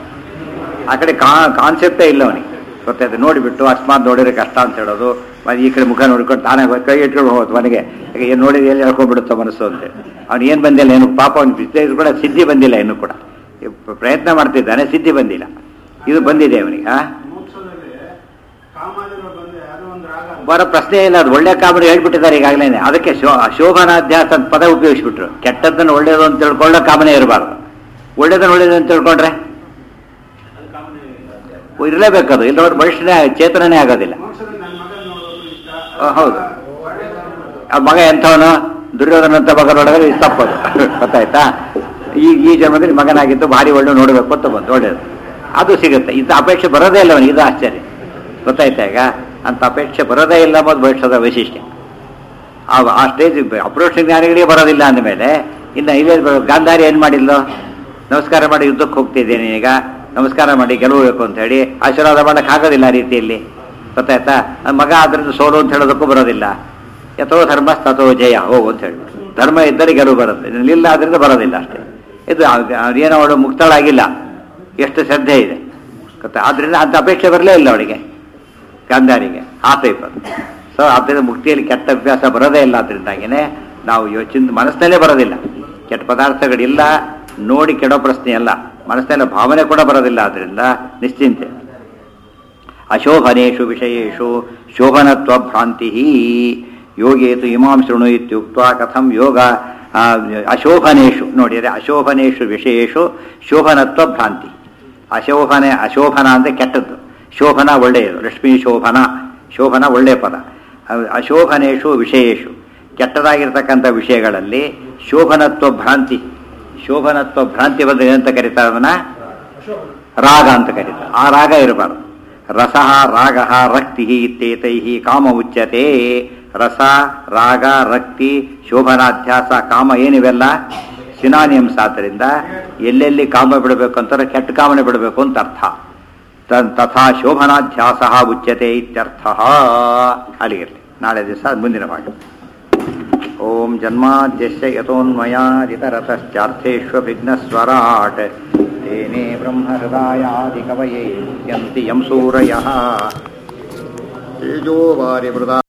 A: ಆ ಕಡೆ ಕಾ ಕಾನ್ಸೆಪ್ಟೇ ಇಲ್ಲ ಅವನಿಗೆ ಗೊತ್ತಾಯ್ತು ನೋಡಿಬಿಟ್ಟು ಅಕಸ್ಮಾತ್ ನೋಡಿದ್ರೆ ಕಷ್ಟ ಅಂತ ಹೇಳೋದು ಮತ್ತೆ ಈ ಕಡೆ ಮುಖ ನೋಡ್ಕೊಂಡು ತಾನೇ ಹೋಗಿ ಕೈ ಇಟ್ಕೊಂಡು ಹೋಗೋದು ಮನೆಗೆ ಏನು ನೋಡಿದ್ರೆ ಎಲ್ಲಿ ಹೇಳ್ಕೊಂಡ್ಬಿಡುತ್ತೋ ಮನಸ್ಸು ಅಂತೇಳಿ ಅವ್ನು ಏನು ಬಂದಿಲ್ಲ ಏನು ಪಾಪ ಅವ್ನು ಬಿದ್ದ ಕೂಡ ಸಿದ್ಧಿ ಬಂದಿಲ್ಲ ಇನ್ನೂ ಕೂಡ ಈ ಪ್ರ- ಪ್ರಯತ್ನ ಮಾಡ್ತಿದ್ದಾನೆ ಸಿದ್ಧಿ ಬಂದಿಲ್ಲ ಇದು ಬಂದಿದೆ ಅವನಿಗೆ ಆ
C: ಮೋಕ್ಷದಲ್ಲಿ ಕಾಮಾದಿಗಳು ಬಂದ್ರೆ ಅದು ಒಂದು ರಾಗ ಅಲ್ಲ.
A: ಬರೋ ಪ್ರಶ್ನೆ ಇಲ್ಲ ಅದು ಒಳ್ಳೆ ಕಾಮಿಡಿ ಹೇಳ್ಬಿಟ್ಟಿದ್ದಾರೆ ಈಗಾಗಲೇ ಅದಕ್ಕೆ ಶೋ ಶೋಭನಾಧ್ಯಾಸ ಅಂತ ಪದ ಉಪಯೋಗಿಸ್ಬಿಟ್ರು ಕೆಟ್ಟದ್ದನ್ನು ಒಳ್ಳೇದು ಅಂತ ತಿಳ್ಕೊಳ್ಳೋ ಕಾಮನೆ ಇರಬಾರ್ದು ಒಳ್ಳೇದನ್ನು ಒಳ್ಳೇದು ಅಂತ ತಿಳ್ಕೊಂಡ್ರೆ
C: ಅದು ಕಾಮನೆ ಇಲ್ಲ.
A: ಇರಲೇಬೇಕದು ಇಲ್ಲವ್ರು ಮನುಷ್ಯನೇ ಚೇತನನೇ ಆಗೋದಿಲ್ಲ
C: ಮೋಕ್ಷದಲ್ಲಿ ನನ್ನ ಮಗನ ನೋಡೋದು ಇಷ್ಟ
A: ಆ, ಹೌದು.
C: ಒಳ್ಳೆಯದನ್ನು
A: ಆ ಮಗ ಎಂಥವನು ದುರ್ಯೋಧನಂತ ಮಗ ನೋಡಿದ್ರೆ ಇದು ತಪ್ಪದು ಗೊತ್ತಾಯ್ತಾ ಈ ಈ ಜನ್ಮದಲ್ಲಿ ಮಗನಾಗಿದ್ದು ಭಾರಿ ಒಳ್ಳೆ ನೋಡಬೇಕು ಅಂತ ಬಂತು ಒಳ್ಳೇದು ಅದು ಸಿಗುತ್ತೆ ಇದು ಅಪೇಕ್ಷೆ ಬರೋದೇ ಇಲ್ಲ ಅವನಿಗೆ ಇದು ಆಶ್ಚರ್ಯ ಗೊತ್ತಾಯ್ತಾ ಈಗ ಅಂತ ಅಪೇಕ್ಷೆ ಬರೋದೇ ಇಲ್ಲ ಅನ್ನೋದು ಭವಿಷ್ಯದ ವೈಶಿಷ್ಟ್ಯ ಆ ಆ ಸ್ಟೇಜ್ ಅಪ್ರೋಚ್ ಜ್ಞಾನಿಗಳಿಗೆ ಬರೋದಿಲ್ಲ ಅಂದಮೇಲೆ ಇನ್ನು ಇಲ್ಲೇ ಬರೋ- ಗಾಂಧಾರಿ ಏನು ಮಾಡಿಲ್ಲೋ ನಮಸ್ಕಾರ ಮಾಡಿ ಯುದ್ಧಕ್ಕೆ ಹೋಗ್ತಿದ್ದೇನೆ ಈಗ ನಮಸ್ಕಾರ ಮಾಡಿ ಗೆಲ್ಲಬೇಕು ಅಂತ ಹೇಳಿ ಆಶೀರ್ವಾದ ಮಾಡಕ್ಕೆ ಆಗೋದಿಲ್ಲ ಆ ರೀತಿಯಲ್ಲಿ ಗೊತ್ತಾಯ್ತಾ ನನ್ನ ಮಗ ಅದರಿಂದ ಸೋಲು ಅಂತ ಹೇಳೋದಕ್ಕೂ ಬರೋದಿಲ್ಲ ಯಥೋ ಧರ್ಮ ತಥೋ ಜಯ ಹೋಗು ಅಂತ ಹೇಳಿ ಧರ್ಮ ಇದ್ದರೆ ಗೆಲುವು ಬರುತ್ತೆ ಇಲ್ಲ ಅದರಿಂದ ಬರೋದಿಲ್ಲ ಅಷ್ಟೇ ಇದು ಆ- ಏನೋ ಅವಳು ಮುಕ್ತಳಾಗಿಲ್ಲ ಎಷ್ಟು ಶ್ರದ್ಧೆ ಇದೆ ಗೊತ್ತಾ ಆದ್ರಿಂದ ಅಂತ ಅಪೇಕ್ಷೆ ಬರಲೇ ಇಲ್ಲ ಅವಳಿಗೆ ಗಾಂಧಾರಿಗೆ ಆ ಟೈಪ್ ಅದು ಸೊ ಆದ್ದರಿಂದ ಮುಕ್ತಿಯಲ್ಲಿ ಕೆಟ್ಟ ಅಭ್ಯಾಸ ಬರೋದೇ ಇಲ್ಲ ಅದರಿಂದಾಗಿನೇ ನಾವು ಯೋಚನೆ ಮನಸ್ಸಿನಲ್ಲೇ ಬರೋದಿಲ್ಲ ಕೆಟ್ಟ ಪದಾರ್ಥಗಳಿಲ್ಲ ನೋಡಿ ಕೆಡೋ ಪ್ರಶ್ನೆ ಅಲ್ಲ ಮನಸ್ಸಿನಲ್ಲಿ ಭಾವನೆ ಕೂಡ ಬರೋದಿಲ್ಲ ಅದರಿಂದ ನಿಶ್ಚಿಂತೆ ಅಶೋಭನೇಷು ವಿಷಯೇಷು ಶೋಭನತ್ವ ಭ್ರಾಂತಿ ಯೋಗೇತು ಇಮಾಂ ಶೃಣು ಇತ್ಯುಕ್ತ ಕಥಂ ಯೋಗ ಆ, ಅಶೋಭನೇಷು ನೋಡಿ ಅದೇ ಅಶೋಭನೇಷು ವಿಷಯೇಷು ಶೋಭನತ್ವ ಭ್ರಾಂತಿ ಅಶೋಭನೆ ಅಶೋಭನ ಅಂದರೆ ಕೆಟ್ಟದ್ದು ಶೋಭನ ಒಳ್ಳೆಯದು ಲಕ್ಷ್ಮೀ ಶೋಭನ ಶೋಭನ ಒಳ್ಳೆಯ ಪದ ಅ- ಅಶೋಭನೇಷು ವಿಷಯೇಷು ಕೆಟ್ಟದಾಗಿರ್ತಕ್ಕಂಥ ವಿಷಯಗಳಲ್ಲಿ ಶೋಭನತ್ವ ಭ್ರಾಂತಿ ಶೋಭನತ್ವ ಭ್ರಾಂತಿ ಬಂದರೆ ಏನಂತ ಕರೀತಾರೆ ಅದನ್ನ ರಾಗ ಅಂತ ಕರೀತಾರೆ ಆ ರಾಗ ಇರಬಾರ್ದು ರಸ ರಾಗ ರಕ್ತಿ ಇತ್ಯೇತೈ ಕಾಮ ಉಚ್ಯತೆ ರಸ ರಾಗ ರಕ್ತಿ ಶೋಭನಾಧ್ಯಾಸ ಕಾಮ ಏನಿವೆಲ್ಲ ಸಿನಾನಿಯಮ್ಸ್ ಆದ್ದರಿಂದ ಎಲ್ಲೆಲ್ಲಿ ಕಾಮ ಬಿಡಬೇಕು ಅಂತಾರೆ ಕೆಟ್ಟ ಕಾಮನೆ ಬಿಡಬೇಕು ಅಂತ ಅರ್ಥ ತ- ತಥಾ ಶೋಭನಾಧ್ಯಾಸ ಉಚ್ಯತೆ ಇತ್ಯರ್ಥ ಅಲ್ಲಿಗಿರಲಿ ನಾಳೆ ದಿವಸ ಮುಂದಿನ ಭಾಗ ಓಂ ಜನ್ಮಾದ್ಯಸ್ಯ ಯತೋನ್ಮಯಾದಿತರತಶ್ಚಾರ್ಥೇष्वभिघ्नस्वराट् तेने ब्रह्महृदायादिकवये यन्ति यं सूरयः तेजो वारिवृदा